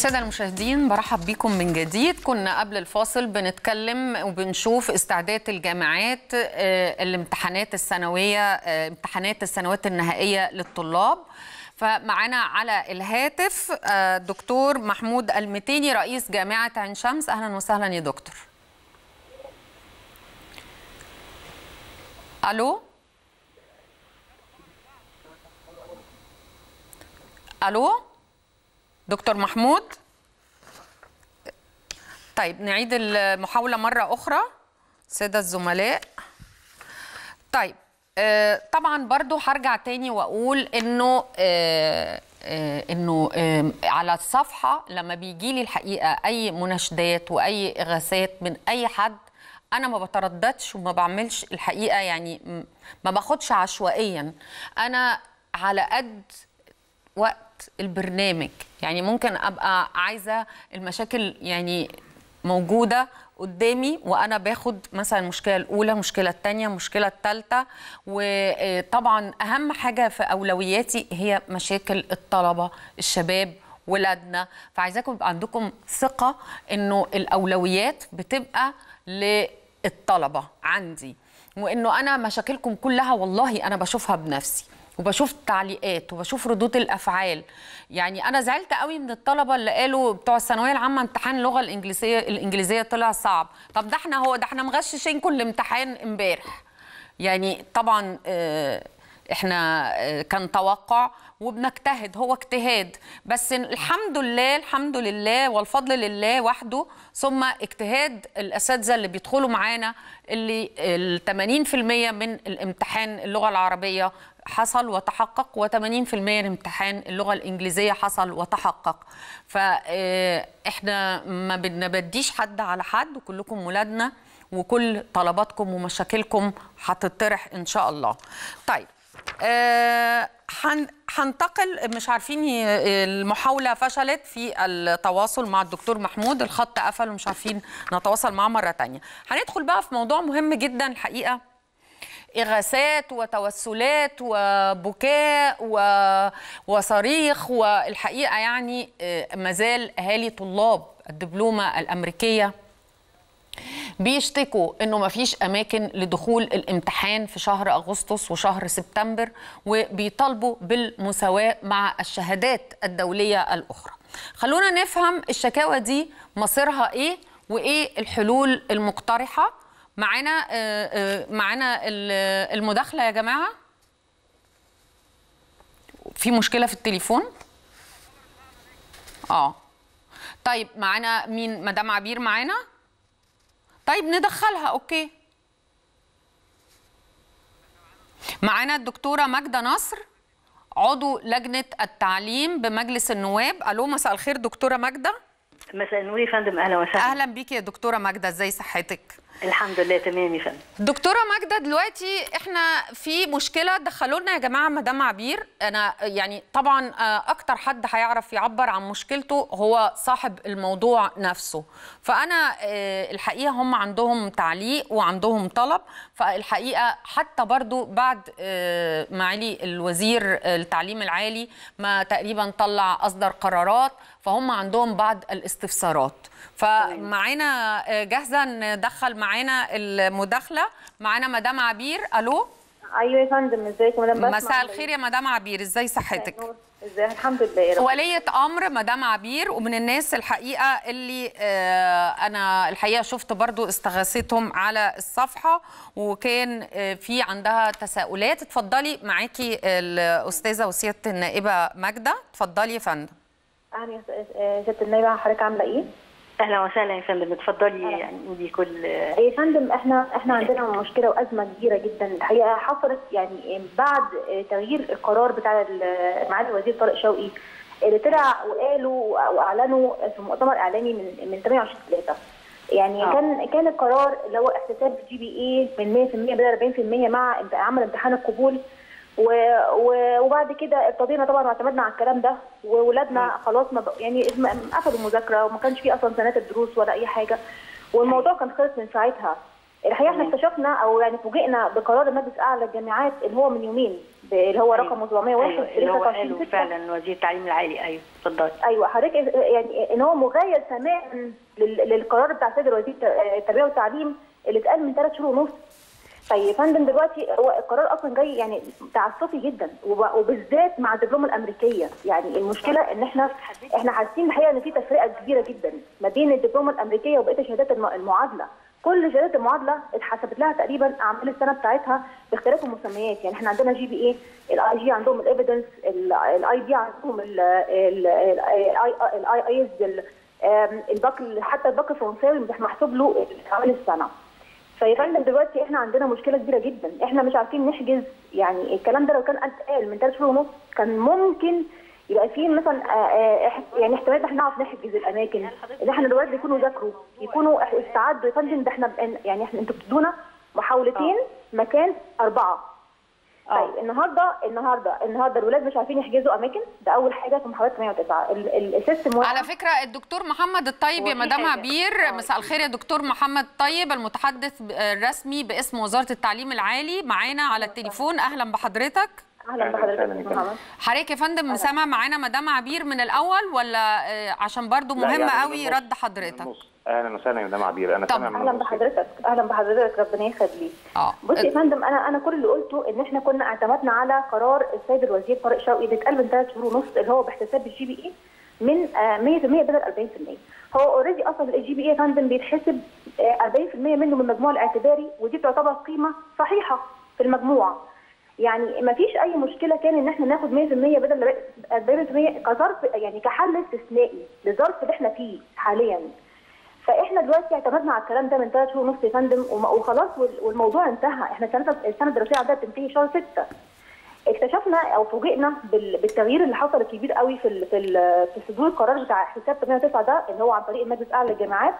السادة المشاهدين برحب بكم من جديد كنا قبل الفاصل بنتكلم وبنشوف استعداد الجامعات آه، الامتحانات السنوية آه، امتحانات السنوات النهائية للطلاب فمعانا على الهاتف آه، دكتور محمود المتيني رئيس جامعة عين شمس أهلا وسهلا يا دكتور ألو ألو دكتور محمود طيب نعيد المحاولة مرة أخرى سادة الزملاء طيب آه طبعا برضو هرجع تاني وأقول إنه آه آه إنه آه على الصفحة لما بيجي لي الحقيقة أي مناشدات وأي إغاثات من أي حد أنا ما بترددش وما بعملش الحقيقة يعني م- ما باخدش عشوائيا أنا على قد وقت البرنامج يعني ممكن ابقى عايزه المشاكل يعني موجوده قدامي وانا باخد مثلا المشكله الاولى المشكله الثانيه المشكله الثالثه وطبعا اهم حاجه في اولوياتي هي مشاكل الطلبه الشباب ولادنا فعايزاكم يبقى عندكم ثقه انه الاولويات بتبقى للطلبه عندي وانه انا مشاكلكم كلها والله انا بشوفها بنفسي وبشوف التعليقات وبشوف ردود الافعال يعني انا زعلت قوي من الطلبه اللي قالوا بتوع الثانويه العامه امتحان اللغه الانجليزيه الانجليزيه طلع صعب طب ده احنا هو ده احنا مغششين كل امتحان امبارح يعني طبعا آه، احنا آه، كان توقع وبنجتهد هو اجتهاد بس الحمد لله الحمد لله والفضل لله وحده ثم اجتهاد الاساتذه اللي بيدخلوا معانا اللي ال 80% من الامتحان اللغه العربيه حصل وتحقق و80% من امتحان اللغه الانجليزيه حصل وتحقق فاحنا ما بنبديش حد على حد وكلكم ولادنا وكل طلباتكم ومشاكلكم هتطرح ان شاء الله طيب آه، هن- هنتقل مش عارفين ي- المحاولة فشلت في التواصل مع الدكتور محمود الخط قفل ومش عارفين نتواصل معاه مرة تانية هندخل بقى في موضوع مهم جدا الحقيقة إغاثات وتوسلات وبكاء و... وصريخ والحقيقة يعني آه، مازال أهالي طلاب الدبلومة الأمريكية بيشتكوا انه مفيش اماكن لدخول الامتحان في شهر اغسطس وشهر سبتمبر وبيطالبوا بالمساواه مع الشهادات الدوليه الاخرى. خلونا نفهم الشكاوى دي مصيرها ايه وايه الحلول المقترحه معانا آه، آه، معانا ال- المداخله يا جماعه في مشكله في التليفون اه طيب معانا مين مدام عبير معانا طيب ندخلها اوكي معانا الدكتوره ماجده نصر عضو لجنه التعليم بمجلس النواب الو مساء الخير دكتوره ماجده مساء النور يا فندم اهلا وسهلا اهلا بيكي يا دكتوره ماجده ازاي صحتك الحمد لله تمام يا فندم دكتوره ماجده دلوقتي احنا في مشكله دخلوا لنا يا جماعه مدام عبير انا يعني طبعا آه، اكتر حد هيعرف يعبر عن مشكلته هو صاحب الموضوع نفسه فانا آه، الحقيقه هم عندهم تعليق وعندهم طلب فالحقيقه حتى برضو بعد آه، معالي الوزير التعليم العالي ما تقريبا طلع اصدر قرارات فهم عندهم بعض الاستفسارات فمعانا آه، جاهزه ندخل معانا المداخله معانا مدام عبير الو ايوه يا فندم ازيك يا مدام بسمة مساء عاملة الخير يا مدام عبير ازاي صحتك إيه؟ ازاي الحمد لله يا رب ولية أمر مدام عبير ومن الناس الحقيقة اللي آه، أنا الحقيقة شفت برضو استغاثتهم على الصفحة وكان آه، في عندها تساؤلات اتفضلي معاكي الأستاذة وسيادة النائبة ماجدة اتفضلي يا فندم اهلا يا س- آه، ست النايبه حضرتك عامله ايه؟ اهلا وسهلا يا فندم اتفضلي يعني قولي كل يا فندم احنا احنا عندنا مشكله وازمه كبيره جدا الحقيقه حصلت يعني بعد تغيير القرار بتاع ال- معالي الوزير طارق شوقي اللي طلع وقالوا واعلنوا في مؤتمر اعلامي من من 28 3 يعني آه. كان كان القرار اللي هو احتساب جي بي اي من 100% بدل 40% مع امت- عمل امتحان القبول و... و... وبعد كده ابتدينا طبعا اعتمدنا على الكلام ده وولادنا خلاص ما بق... يعني اسم- قفلوا المذاكره وما كانش في اصلا سنوات الدروس ولا اي حاجه والموضوع كان خلص من ساعتها الحقيقه احنا اكتشفنا او يعني فوجئنا بقرار المجلس الاعلى للجامعات اللي هو من يومين ب- اللي هو رقم 701 ايوه اللي هو 23 قاله ستة. فعلا وزير التعليم العالي ايوه اتفضلي ايوه حضرتك يعني ان هو مغاير تماما لل- للقرار بتاع السيد وزير التربيه والتعليم اللي اتقال من ثلاث شهور ونص طيب يا فندم دلوقتي هو القرار اصلا جاي يعني تعسفي جدا وب- وبالذات مع الدبلومه الامريكيه يعني المشكله ان احنا احنا حاسين الحقيقه ان في تفرقه كبيره جدا ما بين الدبلومه الامريكيه وبقيه شهادات الم- المعادله كل شهادات المعادله اتحسبت لها تقريبا اعمال السنه بتاعتها باختلاف المسميات يعني احنا عندنا جي بي اي الاي جي عندهم الايفيدنس الاي دي عندهم الاي ايز الباك حتى الباك الفرنساوي مش محسوب له اعمال السنه فيا فندم دلوقتي احنا عندنا مشكله كبيره جدا احنا مش عارفين نحجز يعني الكلام ده لو كان اتقال من ثلاث شهور ونص كان ممكن يبقى في مثلا آه، آه، إح- يعني احتمال احنا نعرف نحجز الاماكن اللي احنا دلوقتي يكونوا ذاكروا يكونوا إح- استعدوا يا فندم ده احنا بقينا- يعني احنا انتوا بتدونا محاولتين مكان اربعه طيب النهارده النهارده النهارده الولاد مش عارفين يحجزوا اماكن ده اول حاجه في محاولات 109 ال- ال- السيستم واقع. على فكرة الدكتور محمد الطيب يا هو في مدام حاجة. عبير مساء الخير يا دكتور محمد الطيب المتحدث ب- الرسمي باسم وزارة التعليم العالي معانا على التليفون أهلا بحضرتك اهلا بحضرتك يا أستاذ محمد حضرتك يا فندم سامع معانا مدام عبير من الأول ولا آه، عشان برضو لا، مهم يعني من قوي النص. رد حضرتك اهلا وسهلا يا مدام عبير انا سامع من اهلا النص. بحضرتك اهلا بحضرتك ربنا يخليك اه بصي يا فندم انا انا كل اللي قلته ان احنا كنا اعتمدنا على قرار السيد الوزير طارق شوقي اللي اتقال من ثلاث شهور ونص اللي هو باحتساب الجي بي اي من آه، 100% بدل 40% هو اوريدي اصلا الجي بي اي يا فندم بيتحسب آه، 40% منه من المجموع الاعتباري ودي تعتبر قيمه صحيحه في المجموع يعني ما فيش اي مشكله كان ان احنا ناخد 100% بدل 40% كظرف يعني كحل استثنائي للظرف اللي احنا فيه حاليا فاحنا دلوقتي اعتمدنا على الكلام ده من ثلاث شهور ونص يا فندم وم- وخلاص وال- والموضوع انتهى احنا السنه السنه الدراسيه عندها بتنتهي شهر 6 اكتشفنا او فوجئنا بال- بالتغيير اللي حصل الكبير قوي في ال في ال في صدور القرار بتاع حساب 809 ده اللي هو عن طريق المجلس الاعلى للجامعات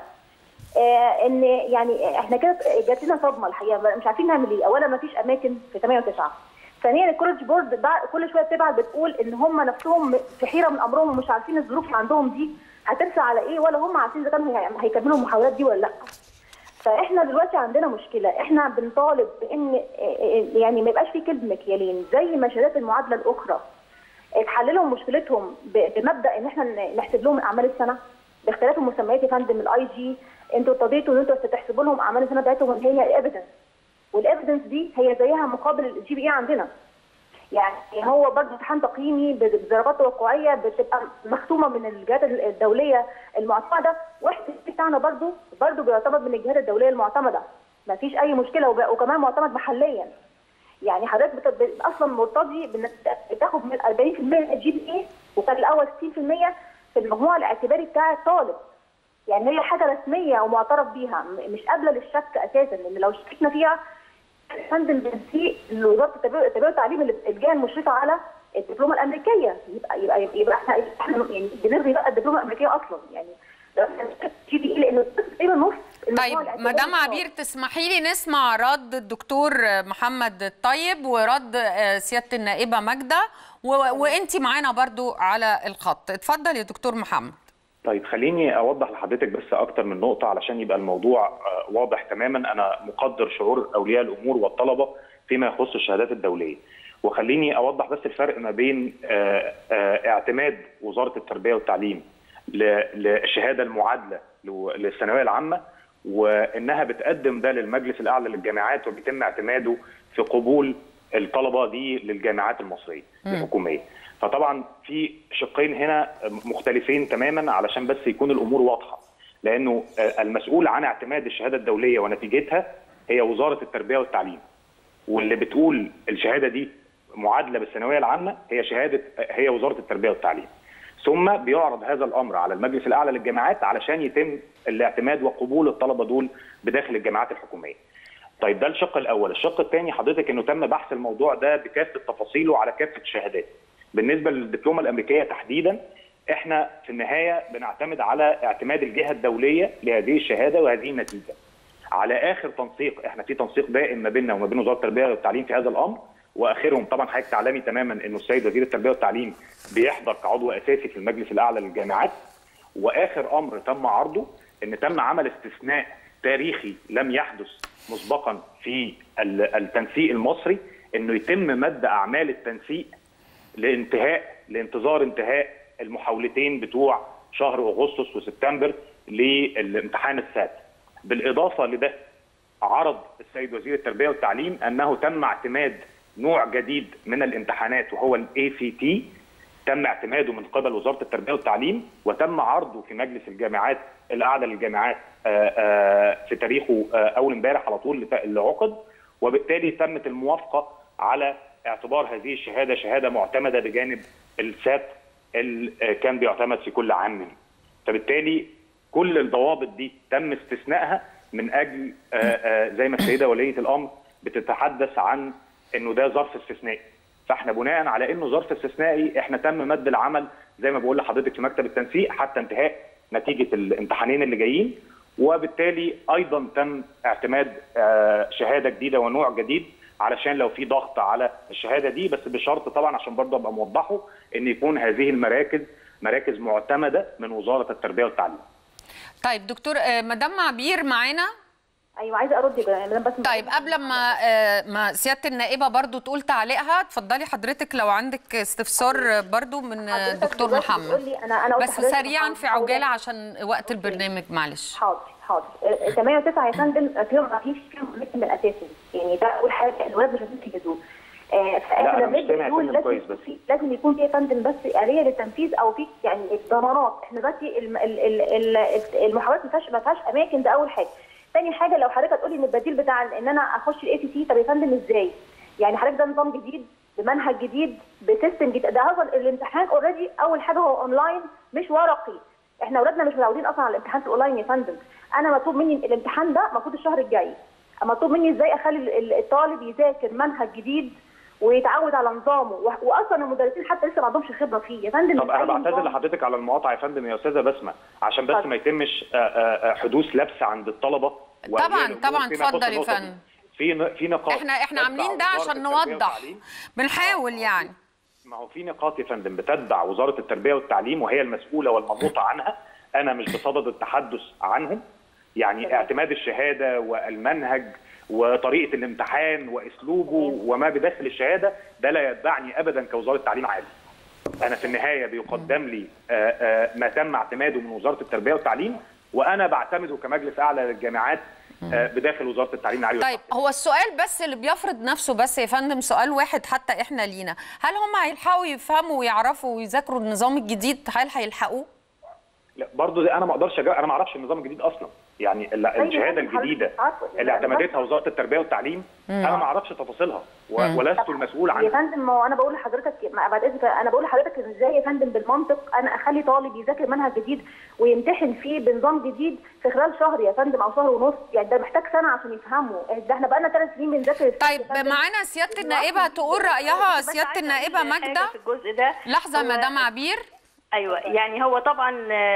آه ان يعني احنا كده جات لنا صدمه الحقيقه مش عارفين نعمل ايه اولا ما فيش اماكن في 8 و9 ثانيا الكولج بورد بع- كل شويه بتبعت بتقول ان هم نفسهم في حيره من امرهم ومش عارفين الظروف اللي عندهم دي هترسى على ايه ولا هم عارفين اذا كانوا هي- هيكملوا المحاولات دي ولا لا فاحنا دلوقتي عندنا مشكله احنا بنطالب بان يعني ما يبقاش في كلب مكيالين زي ما شهادات المعادله الاخرى اتحل لهم مشكلتهم ب- بمبدا ان احنا ن- نحسب لهم اعمال السنه باختلاف المسميات يا فندم الاي جي انتوا ارتضيتوا ان انتوا تحسبوا لهم اعمال السنه بتاعتهم اللي هي ايفيدنس والايفيدنس دي هي زيها مقابل الجي بي اي عندنا يعني هو برضه امتحان تقييمي بدرجات توقعيه بتبقى مختومه من الجهات الدوليه المعتمده واحد بتاعنا برضه برضه بيعتمد من الجهات الدوليه المعتمده ما فيش اي مشكله وب- وكمان معتمد محليا يعني حضرتك بت- بت- اصلا مرتضي بانك بتاخد من 40% من الجي بي اي وكان الاول 60% في المجموع الاعتباري بتاع الطالب يعني هي حاجه رسميه ومعترف بيها م- مش قابله للشك اساسا لان لو شككنا فيها فندم بنسيء لوزاره التربيه التربية والتعليم اللي- الجهه المشرفه على الدبلومه الامريكيه يبقى يبقى يبقى احنا احنا يعني بنلغي بقى الدبلومه الامريكيه اصلا يعني جي بي اي لانه تقريبا نص طيب مدام عبير تسمحي لي نسمع رد الدكتور محمد الطيب ورد آه، سيادة النائبة ماجدة وانت معانا برضو على الخط اتفضل يا دكتور محمد طيب خليني اوضح لحضرتك بس اكتر من نقطه علشان يبقى الموضوع آه، واضح تماما انا مقدر شعور اولياء الامور والطلبه فيما يخص الشهادات الدوليه وخليني اوضح بس الفرق ما بين آه، آه، اعتماد وزاره التربيه والتعليم ل- للشهاده المعادله لو- للثانويه العامه وانها بتقدم ده للمجلس الاعلى للجامعات وبيتم اعتماده في قبول الطلبه دي للجامعات المصريه مم. الحكوميه فطبعا في شقين هنا مختلفين تماما علشان بس يكون الامور واضحه لانه آه، المسؤول عن اعتماد الشهاده الدوليه ونتيجتها هي وزاره التربيه والتعليم واللي بتقول الشهاده دي معادله بالثانويه العامه هي شهاده هي وزاره التربيه والتعليم ثم بيعرض هذا الامر على المجلس الاعلى للجامعات علشان يتم الاعتماد وقبول الطلبه دول بداخل الجامعات الحكوميه طيب ده الشق الاول الشق الثاني حضرتك انه تم بحث الموضوع ده بكافه تفاصيله على كافه الشهادات بالنسبه للدبلومه الامريكيه تحديدا احنا في النهايه بنعتمد على اعتماد الجهه الدوليه لهذه الشهاده وهذه النتيجه على اخر تنسيق احنا في تنسيق دائم ما بيننا وما بين وزاره التربيه والتعليم في هذا الامر واخرهم طبعا حضرتك تعلمي تماما انه السيد وزير التربيه والتعليم بيحضر كعضو اساسي في المجلس الاعلى للجامعات واخر امر تم عرضه ان تم عمل استثناء تاريخي لم يحدث مسبقا في ال- التنسيق المصري انه يتم مد اعمال التنسيق لانتهاء لانتظار انتهاء المحاولتين بتوع شهر اغسطس وسبتمبر للامتحان السات بالاضافه لده عرض السيد وزير التربيه والتعليم انه تم اعتماد نوع جديد من الامتحانات وهو الاي سي تي تم اعتماده من قبل وزاره التربيه والتعليم وتم عرضه في مجلس الجامعات الاعلى للجامعات آه، آه، في تاريخه آه، اول امبارح على طول اللي- اللي عقد وبالتالي تمت الموافقه على اعتبار هذه الشهاده شهاده معتمده بجانب السات اللي آه، كان بيعتمد في كل عام فبالتالي كل الضوابط دي تم استثنائها من اجل آه، آه، زي ما السيده وليه الامر بتتحدث عن انه ده ظرف استثنائي فاحنا بناء على انه ظرف استثنائي احنا تم مد العمل زي ما بقول لحضرتك في مكتب التنسيق حتى انتهاء نتيجه الامتحانين اللي جايين وبالتالي ايضا تم اعتماد آه، شهاده جديده ونوع جديد علشان لو في ضغط على الشهاده دي بس بشرط طبعا عشان برضه ابقى موضحه ان يكون هذه المراكز مراكز معتمده من وزاره التربيه والتعليم. طيب دكتور آه، مدام معبير معانا ايوه عايزه ارد يا مدام بس طيب قبل ما آه، ما سياده النائبه برضو تقول تعليقها اتفضلي حضرتك لو عندك استفسار آه، برضو من آه، دكتور دلوقتي محمد بتقولي أنا- أنا قلت بس لحضرتك سريعا في عجاله عشان وقت البرنامج معلش حاضر حاضر آه، 809 يا فندم فيهم ما فيش فيهم من الاساسي يعني ده اول حاجه الولاد مش هتمشي بدون آه، لا، فاحنا أنا لما مش سامع نيجي يا نقول فندم لازم كويس يكون بس. في- لازم يكون في يا فندم بس آلية للتنفيذ او في يعني ضمانات احنا دلوقتي الم- ال- ال- ال- المحاولات ما فيهاش ما فيهاش اماكن ده اول حاجه تاني حاجه لو حضرتك هتقولي ان البديل بتاع ان انا اخش الاي سي سي طب يا فندم ازاي؟ يعني حضرتك ده نظام جديد بمنهج جديد بسيستم جديد ده هو الامتحان اوريدي اول حاجه هو اونلاين مش ورقي احنا اولادنا مش متعودين اصلا على الامتحان في الاونلاين يا فندم انا مطلوب مني الامتحان ده المفروض الشهر الجاي مطلوب مني ازاي اخلي ال- ال- الطالب يذاكر منهج جديد ويتعود على نظامه و- واصلا المدرسين حتى لسه ما عندهمش خبره فيه يا فندم طب انا أي بعتذر نظام- لحضرتك على المقاطعه يا فندم يا استاذه بسمه عشان بس اتفضل. ما يتمش آه، آه، آه، حدوث لبس عند الطلبه وأولياء طبعا الأمور طبعا فيما يخص اتفضل يا النقطة دي. فندم في ن- في نقاط احنا احنا تتبع عاملين ده وزارة عشان التربية نوضح والتعليم. بنحاول يعني ما هو في نقاط يا فندم بتتبع وزاره التربيه والتعليم وهي المسؤوله والمنوطه عنها انا مش بصدد التحدث عنهم يعني اعتماد الشهاده والمنهج وطريقه الامتحان واسلوبه وما بداخل الشهاده ده لا يتبعني ابدا كوزاره تعليم عالي انا في النهايه بيقدم لي آه، آه، ما تم اعتماده من وزاره التربيه والتعليم وانا بعتمده كمجلس اعلى للجامعات آه، بداخل وزاره التعليم العالي طيب هو السؤال بس اللي بيفرض نفسه بس يا فندم سؤال واحد حتى احنا لينا هل هم هيلحقوا يفهموا ويعرفوا ويذاكروا النظام الجديد هل هيلحقوه لا برضه دي انا ما اقدرش أجا... انا ما اعرفش النظام الجديد اصلا يعني ال- طيب الشهاده يا فندم، الجديده حضرتك عارفة. اللي اعتمدتها وزاره التربيه والتعليم مم. انا ما اعرفش تفاصيلها و... مم. ولست المسؤول يا عنها فندم ما هو انا بقول لحضرتك ما بعد اذنك انا بقول لحضرتك إن ازاي يا فندم بالمنطق انا اخلي طالب يذاكر منهج جديد ويمتحن فيه بنظام جديد في خلال شهر يا فندم او شهر ونص يعني ده محتاج سنه عشان يفهمه ده احنا بقالنا ثلاث سنين بنذاكر طيب معانا سياده النائبه تقول رايها سياده النائبه ماجده في الجزء ده لحظه هو- مدام عبير ايوه يعني هو طبعا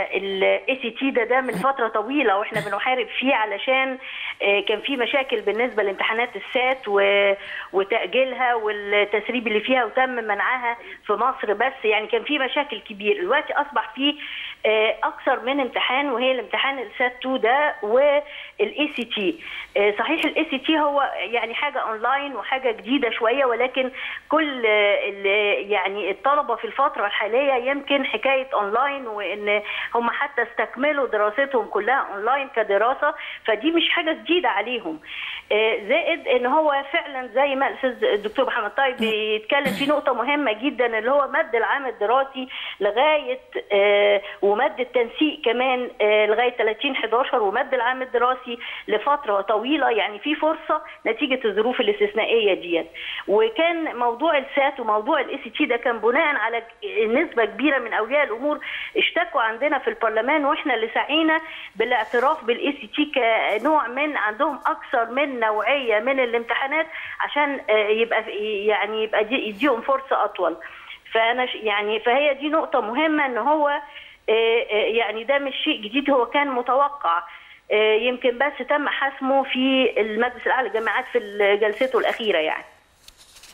الاي سي تي ده ده من فتره طويله واحنا بنحارب فيه علشان آه، كان في مشاكل بالنسبه لامتحانات السات و- وتاجيلها والتسريب اللي فيها وتم منعها في مصر بس يعني كان في مشاكل كبير دلوقتي اصبح في آه، اكثر من امتحان وهي الامتحان السات 2 ده والاي سي تي صحيح الاي سي تي هو يعني حاجه اونلاين وحاجه جديده شويه ولكن كل آه، ال- يعني الطلبه في الفتره الحاليه يمكن حكايه اونلاين وان هم حتى استكملوا دراستهم كلها اونلاين كدراسه فدي مش حاجه جديده عليهم آه، زائد ان هو فعلا زي ما الاستاذ الدكتور محمد طيب بيتكلم في نقطه مهمه جدا اللي هو مد العام الدراسي لغايه آه، ومد التنسيق كمان آه، لغايه 30 11 ومد العام الدراسي لفتره طويله يعني في فرصه نتيجه الظروف الاستثنائيه ديت وكان موضوع السات وموضوع الاي سي تي ده كان بناء على ك- نسبه كبيره من اولياء الامور اشتكوا عندنا في البرلمان واحنا اللي سعينا بالاعتراف بالاي سي تي كنوع من عندهم اكثر من نوعيه من الامتحانات عشان آه، يبقى في- يعني يبقى دي- يديهم فرصه اطول فانا ش- يعني فهي دي نقطه مهمه ان هو آه، آه، يعني ده مش شيء جديد هو كان متوقع آه، يمكن بس تم حسمه في المجلس الاعلى للجامعات في جلسته الاخيره يعني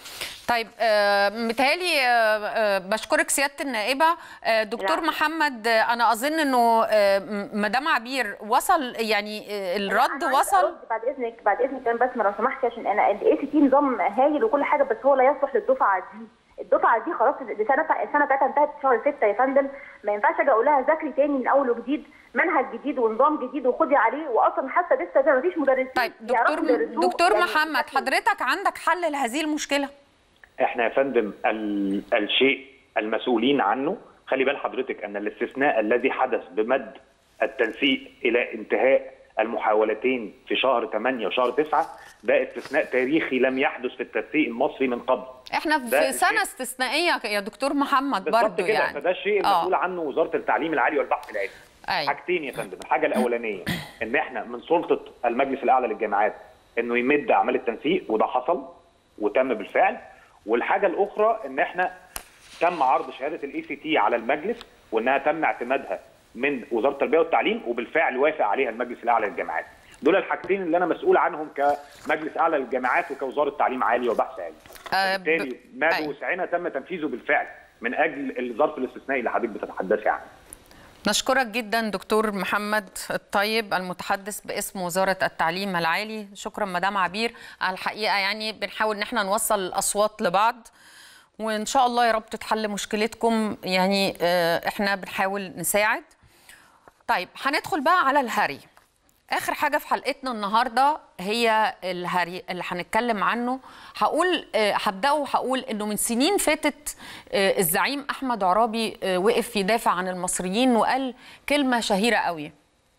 طيب آه، متهيألي آه، آه، بشكرك سيادة النائبة آه، دكتور محمد آه، أنا أظن أنه آه، م- مدام عبير وصل يعني آه، الرد أنا عايزة وصل أرد بعد اذنك بعد اذنك كمان بس لو سمحتي عشان انا الاي سي تي نظام هايل وكل حاجه بس هو لا يصلح للدفعه دي الدفعه دي خلاص السنه السنه بتاعتها انتهت في شهر 6 يا فندم ما ينفعش اجي اقول لها ذاكري تاني من اول وجديد منهج جديد ونظام جديد وخدي عليه واصلا حتى لسه ده مفيش مدرسين طيب دكتور دكتور محمد حضرتك عندك حل لهذه المشكلة احنا يا فندم ال- الشيء المسؤولين عنه خلي بال حضرتك ان الاستثناء الذي حدث بمد التنسيق الى انتهاء المحاولتين في شهر 8 وشهر 9 ده استثناء تاريخي لم يحدث في التنسيق المصري من قبل احنا ده في الشيء- سنة استثنائية يا دكتور محمد بالظبط برضو كده يعني فده الشيء آه. المسؤول عنه وزاره التعليم العالي والبحث العلمي أيوة. حاجتين يا فندم الحاجه الاولانيه ان احنا من سلطه المجلس الاعلى للجامعات انه يمد اعمال التنسيق وده حصل وتم بالفعل والحاجه الاخرى ان احنا تم عرض شهاده الاي سي تي على المجلس وانها تم اعتمادها من وزاره التربيه والتعليم وبالفعل وافق عليها المجلس الاعلى للجامعات دول الحاجتين اللي انا مسؤول عنهم كمجلس اعلى للجامعات وكوزاره تعليم عالي وبحث علمي آه، بالتالي ما بوسعنا تم تنفيذه بالفعل من اجل الظرف الاستثنائي اللي حضرتك بتتحدثي عنه نشكرك جدا دكتور محمد الطيب المتحدث باسم وزارة التعليم العالي شكرا مدام عبير على الحقيقة يعني بنحاول ان احنا نوصل الأصوات لبعض وان شاء الله يا رب تتحل مشكلتكم يعني آه، احنا بنحاول نساعد طيب هندخل بقى على الهري اخر حاجه في حلقتنا النهارده هي الهري اللي هنتكلم عنه هقول آه، هبداه وهقول انه من سنين فاتت آه، الزعيم احمد عرابي آه، وقف يدافع عن المصريين وقال كلمه شهيره قوي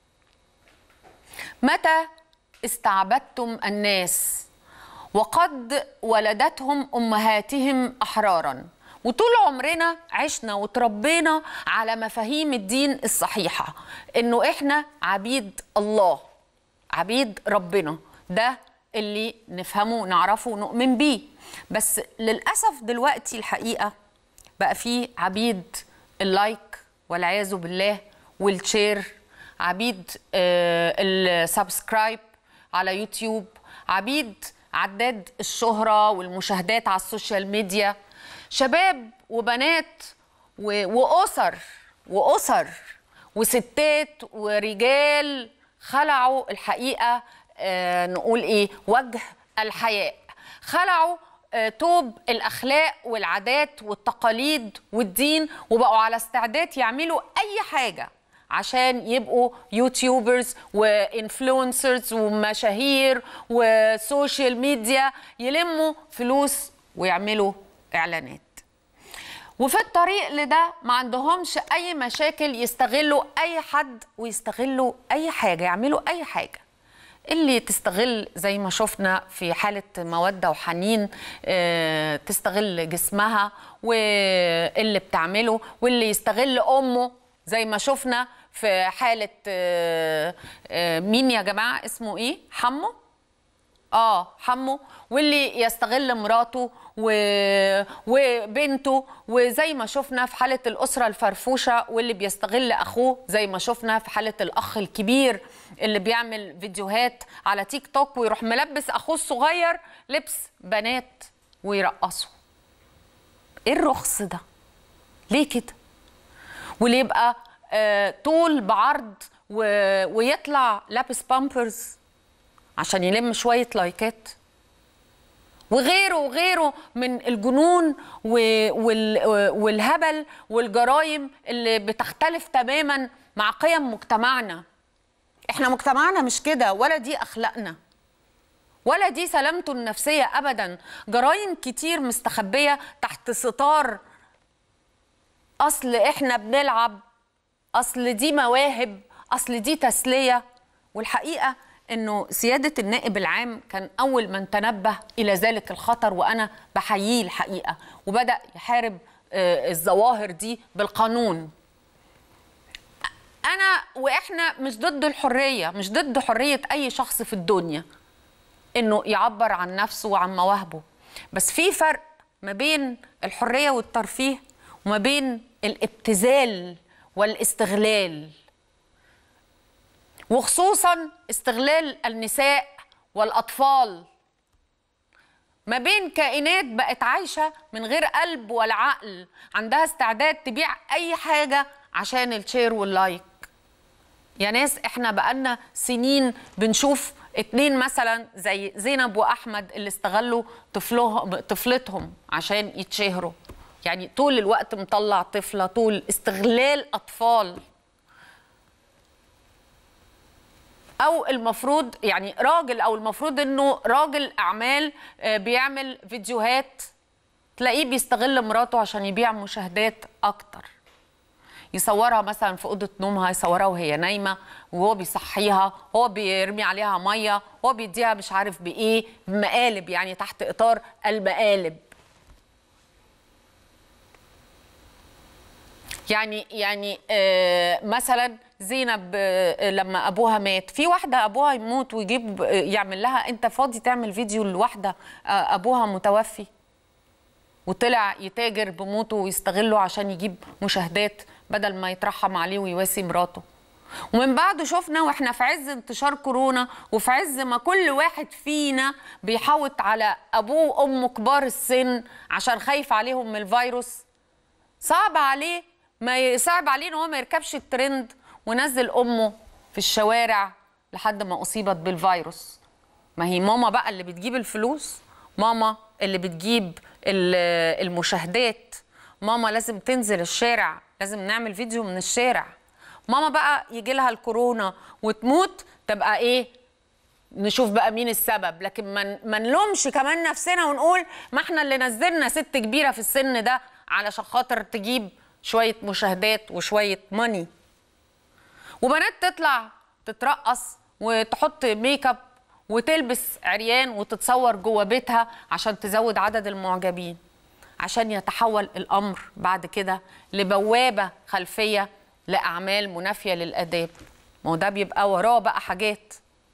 متى استعبدتم الناس وقد ولدتهم امهاتهم احرارا وطول عمرنا عشنا وتربينا على مفاهيم الدين الصحيحه انه احنا عبيد الله عبيد ربنا ده اللي نفهمه نعرفه ونؤمن بيه بس للاسف دلوقتي الحقيقه بقى في عبيد اللايك والعياذ بالله والشير عبيد آه، السبسكرايب على يوتيوب عبيد عداد الشهرة والمشاهدات على السوشيال ميديا شباب وبنات و- وأسر وأسر وستات ورجال خلعوا الحقيقة آه، نقول إيه وجه الحياء خلعوا آه، توب الأخلاق والعادات والتقاليد والدين وبقوا على استعداد يعملوا أي حاجة عشان يبقوا يوتيوبرز وانفلونسرز ومشاهير وسوشيال ميديا يلموا فلوس ويعملوا اعلانات وفي الطريق لده ما عندهمش اي مشاكل يستغلوا اي حد ويستغلوا اي حاجه يعملوا اي حاجه اللي تستغل زي ما شفنا في حالة مودة وحنين آه، تستغل جسمها واللي بتعمله واللي يستغل أمه زي ما شفنا في حالة آه، آه، مين يا جماعة اسمه ايه حمو اه حمو واللي يستغل مراته و... وبنته وزي ما شفنا في حالة الأسرة الفرفوشة واللي بيستغل أخوه زي ما شفنا في حالة الأخ الكبير اللي بيعمل فيديوهات على تيك توك ويروح ملبس أخوه الصغير لبس بنات ويرقصه ايه الرخص ده ليه كده واللي يبقى آه طول بعرض و... ويطلع لابس بامبرز عشان يلم شوية لايكات وغيره وغيره من الجنون و- وال- والهبل والجرائم اللي بتختلف تماما مع قيم مجتمعنا احنا مجتمعنا مش كده ولا دي اخلاقنا ولا دي سلامته النفسية ابدا جرائم كتير مستخبية تحت ستار اصل احنا بنلعب اصل دي مواهب اصل دي تسليه والحقيقه انه سياده النائب العام كان اول من تنبه الى ذلك الخطر وانا بحييه الحقيقه وبدا يحارب آه، الظواهر دي بالقانون انا واحنا مش ضد الحريه مش ضد حريه اي شخص في الدنيا انه يعبر عن نفسه وعن مواهبه بس في فرق ما بين الحريه والترفيه وما بين الابتذال والاستغلال وخصوصا استغلال النساء والاطفال ما بين كائنات بقت عايشه من غير قلب ولا عقل عندها استعداد تبيع اي حاجه عشان الشير واللايك يا ناس احنا بقالنا سنين بنشوف اتنين مثلا زي زينب واحمد اللي استغلوا طفلهم طفلتهم عشان يتشهروا يعني طول الوقت مطلع طفله طول استغلال اطفال او المفروض يعني راجل او المفروض انه راجل اعمال آه، بيعمل فيديوهات تلاقيه بيستغل مراته عشان يبيع مشاهدات اكتر يصورها مثلا في اوضه نومها يصورها وهي نايمه وهو بيصحيها هو بيرمي عليها ميه هو بيديها مش عارف بايه مقالب يعني تحت اطار المقالب يعني يعني آه مثلا زينب آه لما ابوها مات في واحده ابوها يموت ويجيب آه، يعمل لها انت فاضي تعمل فيديو لواحده آه ابوها متوفي وطلع يتاجر بموته ويستغله عشان يجيب مشاهدات بدل ما يترحم عليه ويواسي مراته ومن بعده شفنا واحنا في عز انتشار كورونا وفي عز ما كل واحد فينا بيحوط على ابوه وامه كبار السن عشان خايف عليهم من الفيروس صعب عليه ما ي- صعب عليه ان هو ما يركبش الترند ونزل امه في الشوارع لحد ما اصيبت بالفيروس ما هي ماما بقى اللي بتجيب الفلوس ماما اللي بتجيب ال- المشاهدات ماما لازم تنزل الشارع لازم نعمل فيديو من الشارع ماما بقى يجي لها الكورونا وتموت تبقى ايه نشوف بقى مين السبب لكن ما ما نلومش كمان نفسنا ونقول ما احنا اللي نزلنا ست كبيره في السن ده علشان خاطر تجيب شويه مشاهدات وشويه ماني وبنات تطلع تترقص وتحط ميك اب وتلبس عريان وتتصور جوه بيتها عشان تزود عدد المعجبين عشان يتحول الامر بعد كده لبوابه خلفيه لاعمال منافيه للاداب ما هو ده بيبقى وراه بقى حاجات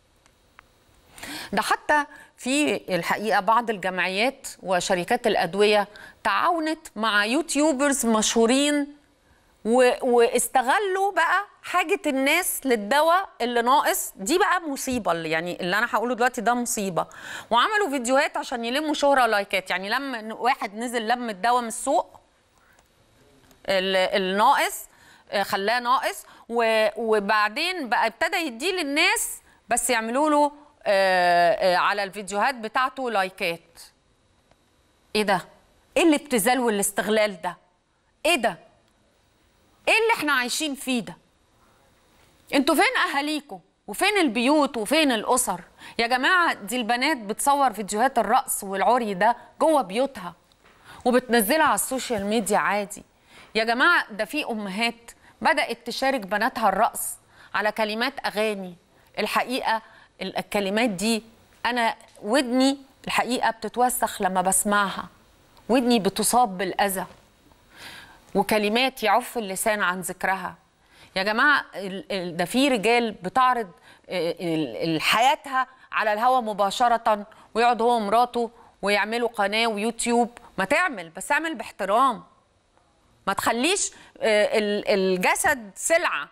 ده حتى في الحقيقه بعض الجمعيات وشركات الادويه تعاونت مع يوتيوبرز مشهورين و... واستغلوا بقى حاجه الناس للدواء اللي ناقص دي بقى مصيبه اللي يعني اللي انا هقوله دلوقتي ده مصيبه وعملوا فيديوهات عشان يلموا شهره لايكات يعني لما واحد نزل لم الدواء من السوق ال- الناقص آه، خلاه ناقص و- وبعدين بقى ابتدى يديه للناس بس يعملوا له آه، آه، على الفيديوهات بتاعته لايكات ايه ده ايه الابتذال والاستغلال ده ايه ده ايه اللي احنا عايشين فيه ده انتوا فين اهاليكم وفين البيوت وفين الاسر يا جماعه دي البنات بتصور فيديوهات الرقص والعري ده جوه بيوتها وبتنزلها على السوشيال ميديا عادي يا جماعه ده في امهات بدات تشارك بناتها الرقص على كلمات اغاني الحقيقه ال- الكلمات دي انا ودني الحقيقه بتتوسخ لما بسمعها ودني بتصاب بالاذى وكلمات يعف اللسان عن ذكرها يا جماعه ال- ال- ده في رجال بتعرض ال- ال- حياتها على الهوا مباشره ويقعد هو ومراته ويعملوا قناه ويوتيوب ما تعمل بس اعمل باحترام ما تخليش آه، ال- الجسد سلعه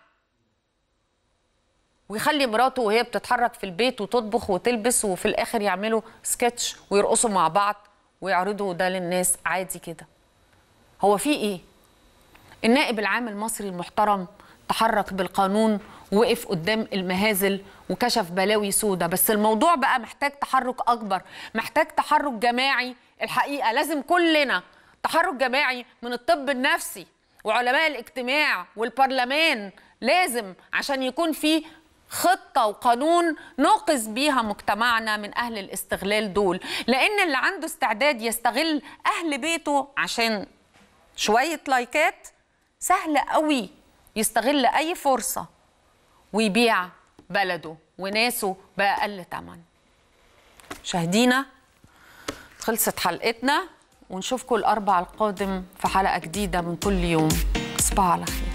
ويخلي مراته وهي بتتحرك في البيت وتطبخ وتلبس وفي الاخر يعملوا سكتش ويرقصوا مع بعض ويعرضوا ده للناس عادي كده هو في ايه النائب العام المصري المحترم تحرك بالقانون وقف قدام المهازل وكشف بلاوي سودة بس الموضوع بقى محتاج تحرك أكبر محتاج تحرك جماعي الحقيقة لازم كلنا تحرك جماعي من الطب النفسي وعلماء الاجتماع والبرلمان لازم عشان يكون في خطة وقانون نوقظ بيها مجتمعنا من أهل الاستغلال دول لأن اللي عنده استعداد يستغل أهل بيته عشان شوية لايكات سهل قوي يستغل أي فرصة ويبيع بلده وناسه بأقل تمن شاهدينا خلصت حلقتنا ونشوفكم الأربع القادم في حلقة جديدة من كل يوم تصبحوا على خير